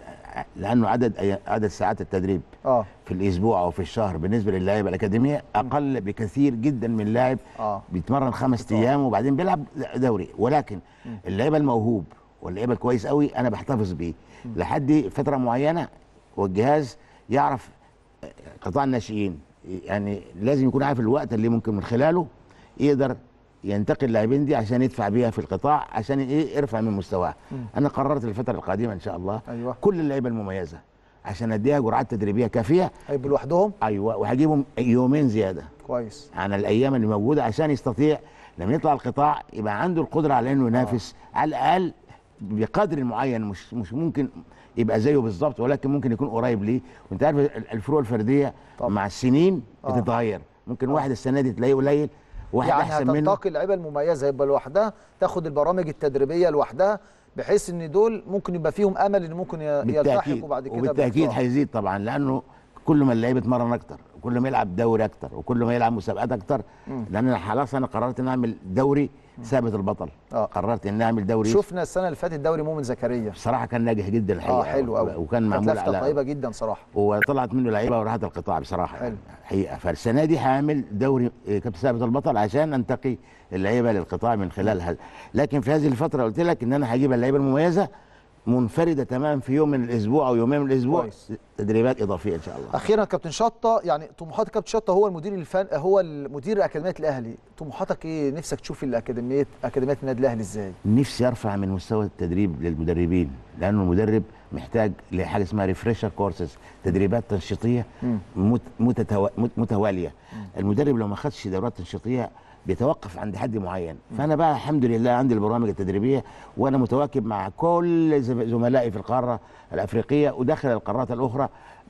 لانه عدد أي- عدد ساعات التدريب اه في الاسبوع او في الشهر بالنسبه للاعيبه الاكاديميه اقل بكثير جدا من لاعب اه بيتمرن خمس ايام وبعدين بيلعب دوري ولكن اللعيبه الموهوب واللعيبه الكويس قوي انا بحتفظ بيه لحد فتره معينه والجهاز يعرف قطاع الناشئين يعني لازم يكون عارف الوقت اللي ممكن من خلاله يقدر ينتقل اللاعبين دي عشان يدفع بيها في القطاع عشان ايه يرفع من مستواه مم. انا قررت الفتره القادمه ان شاء الله ايوه كل اللعيبه المميزه عشان اديها جرعات تدريبيه كافيه هيبقوا لوحدهم ايوه وهجيبهم يومين زياده كويس عن الايام اللي موجوده عشان يستطيع لما يطلع القطاع يبقى عنده القدره على انه ينافس على الاقل بقدر معين مش مش ممكن يبقى زيه بالظبط ولكن ممكن يكون قريب ليه وانت عارف ال- الفروق الفرديه طبعا. مع السنين آه. بتتغير ممكن واحد السنه دي تلاقيه قليل واحد يعني احسن منه هتنتقي اللعيبه المميزه يبقى لوحدها تاخد البرامج التدريبيه لوحدها بحيث ان دول ممكن يبقى فيهم امل ان ممكن ي- يلتحقوا بعد كده وبالتاكيد بالقطاع. هيزيد طبعا لانه كل ما اللعيب يتمرن اكتر وكل ما يلعب دوري اكتر وكل ما يلعب مسابقات اكتر مم. لان أنا خلاص انا قررت ان اعمل دوري ثابت البطل آه. قررت ان اعمل دوري شفنا السنه اللي فاتت دوري مؤمن زكريا بصراحه كان ناجح جدا الحقيقه اه حلو قوي وكان معمول على طيبه جدا صراحه وطلعت منه لعيبه وراحت القطاع بصراحه حلو. يعني حقيقه فالسنه دي هعمل دوري آه، كابتن ثابت البطل عشان انتقي اللعيبه للقطاع من خلال هذا لكن في هذه الفتره قلت لك ان انا هجيب اللعيبه المميزه منفرده تمام في يوم من الاسبوع او يومين من الاسبوع كويس. تدريبات اضافيه ان شاء الله اخيرا كابتن شطه يعني طموحات كابتن شطه هو المدير الفن هو المدير اكاديميه الاهلي طموحاتك ايه نفسك تشوف الاكاديميه اكاديميه النادي الاهلي ازاي نفسي ارفع من مستوى التدريب للمدربين لانه المدرب محتاج لحاجه اسمها ريفريشر كورسز تدريبات تنشيطيه مم. مت متتو... مت- متواليه المدرب لو ما خدش دورات تنشيطيه بيتوقف عند حد معين فانا بقى الحمد لله عندي البرامج التدريبيه وانا متواكب مع كل زم- زملائي في القاره الافريقيه وداخل القارات الاخرى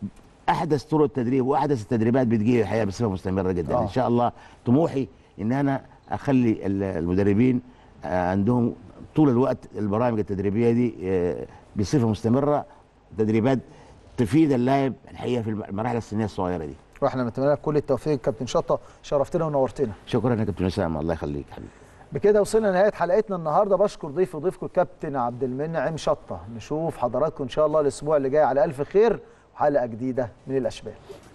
احدث طرق التدريب واحدث التدريبات بتجي الحقيقه بصفه مستمره جدا آه. ان شاء الله طموحي ان انا اخلي ال- المدربين آه، عندهم طول الوقت البرامج التدريبيه دي آه، بصفه مستمره تدريبات تفيد اللاعب الحقيقه في المراحل السنيه الصغيره دي واحنا نتمنى لك كل التوفيق كابتن شطه شرفتنا ونورتنا شكرا يا كابتن اسامه الله يخليك حبيبي بكده وصلنا لنهايه حلقتنا النهارده بشكر ضيفي وضيفكم الكابتن عبد المنعم شطه نشوف حضراتكم ان شاء الله الاسبوع اللي جاي على الف خير وحلقه جديده من الاشبال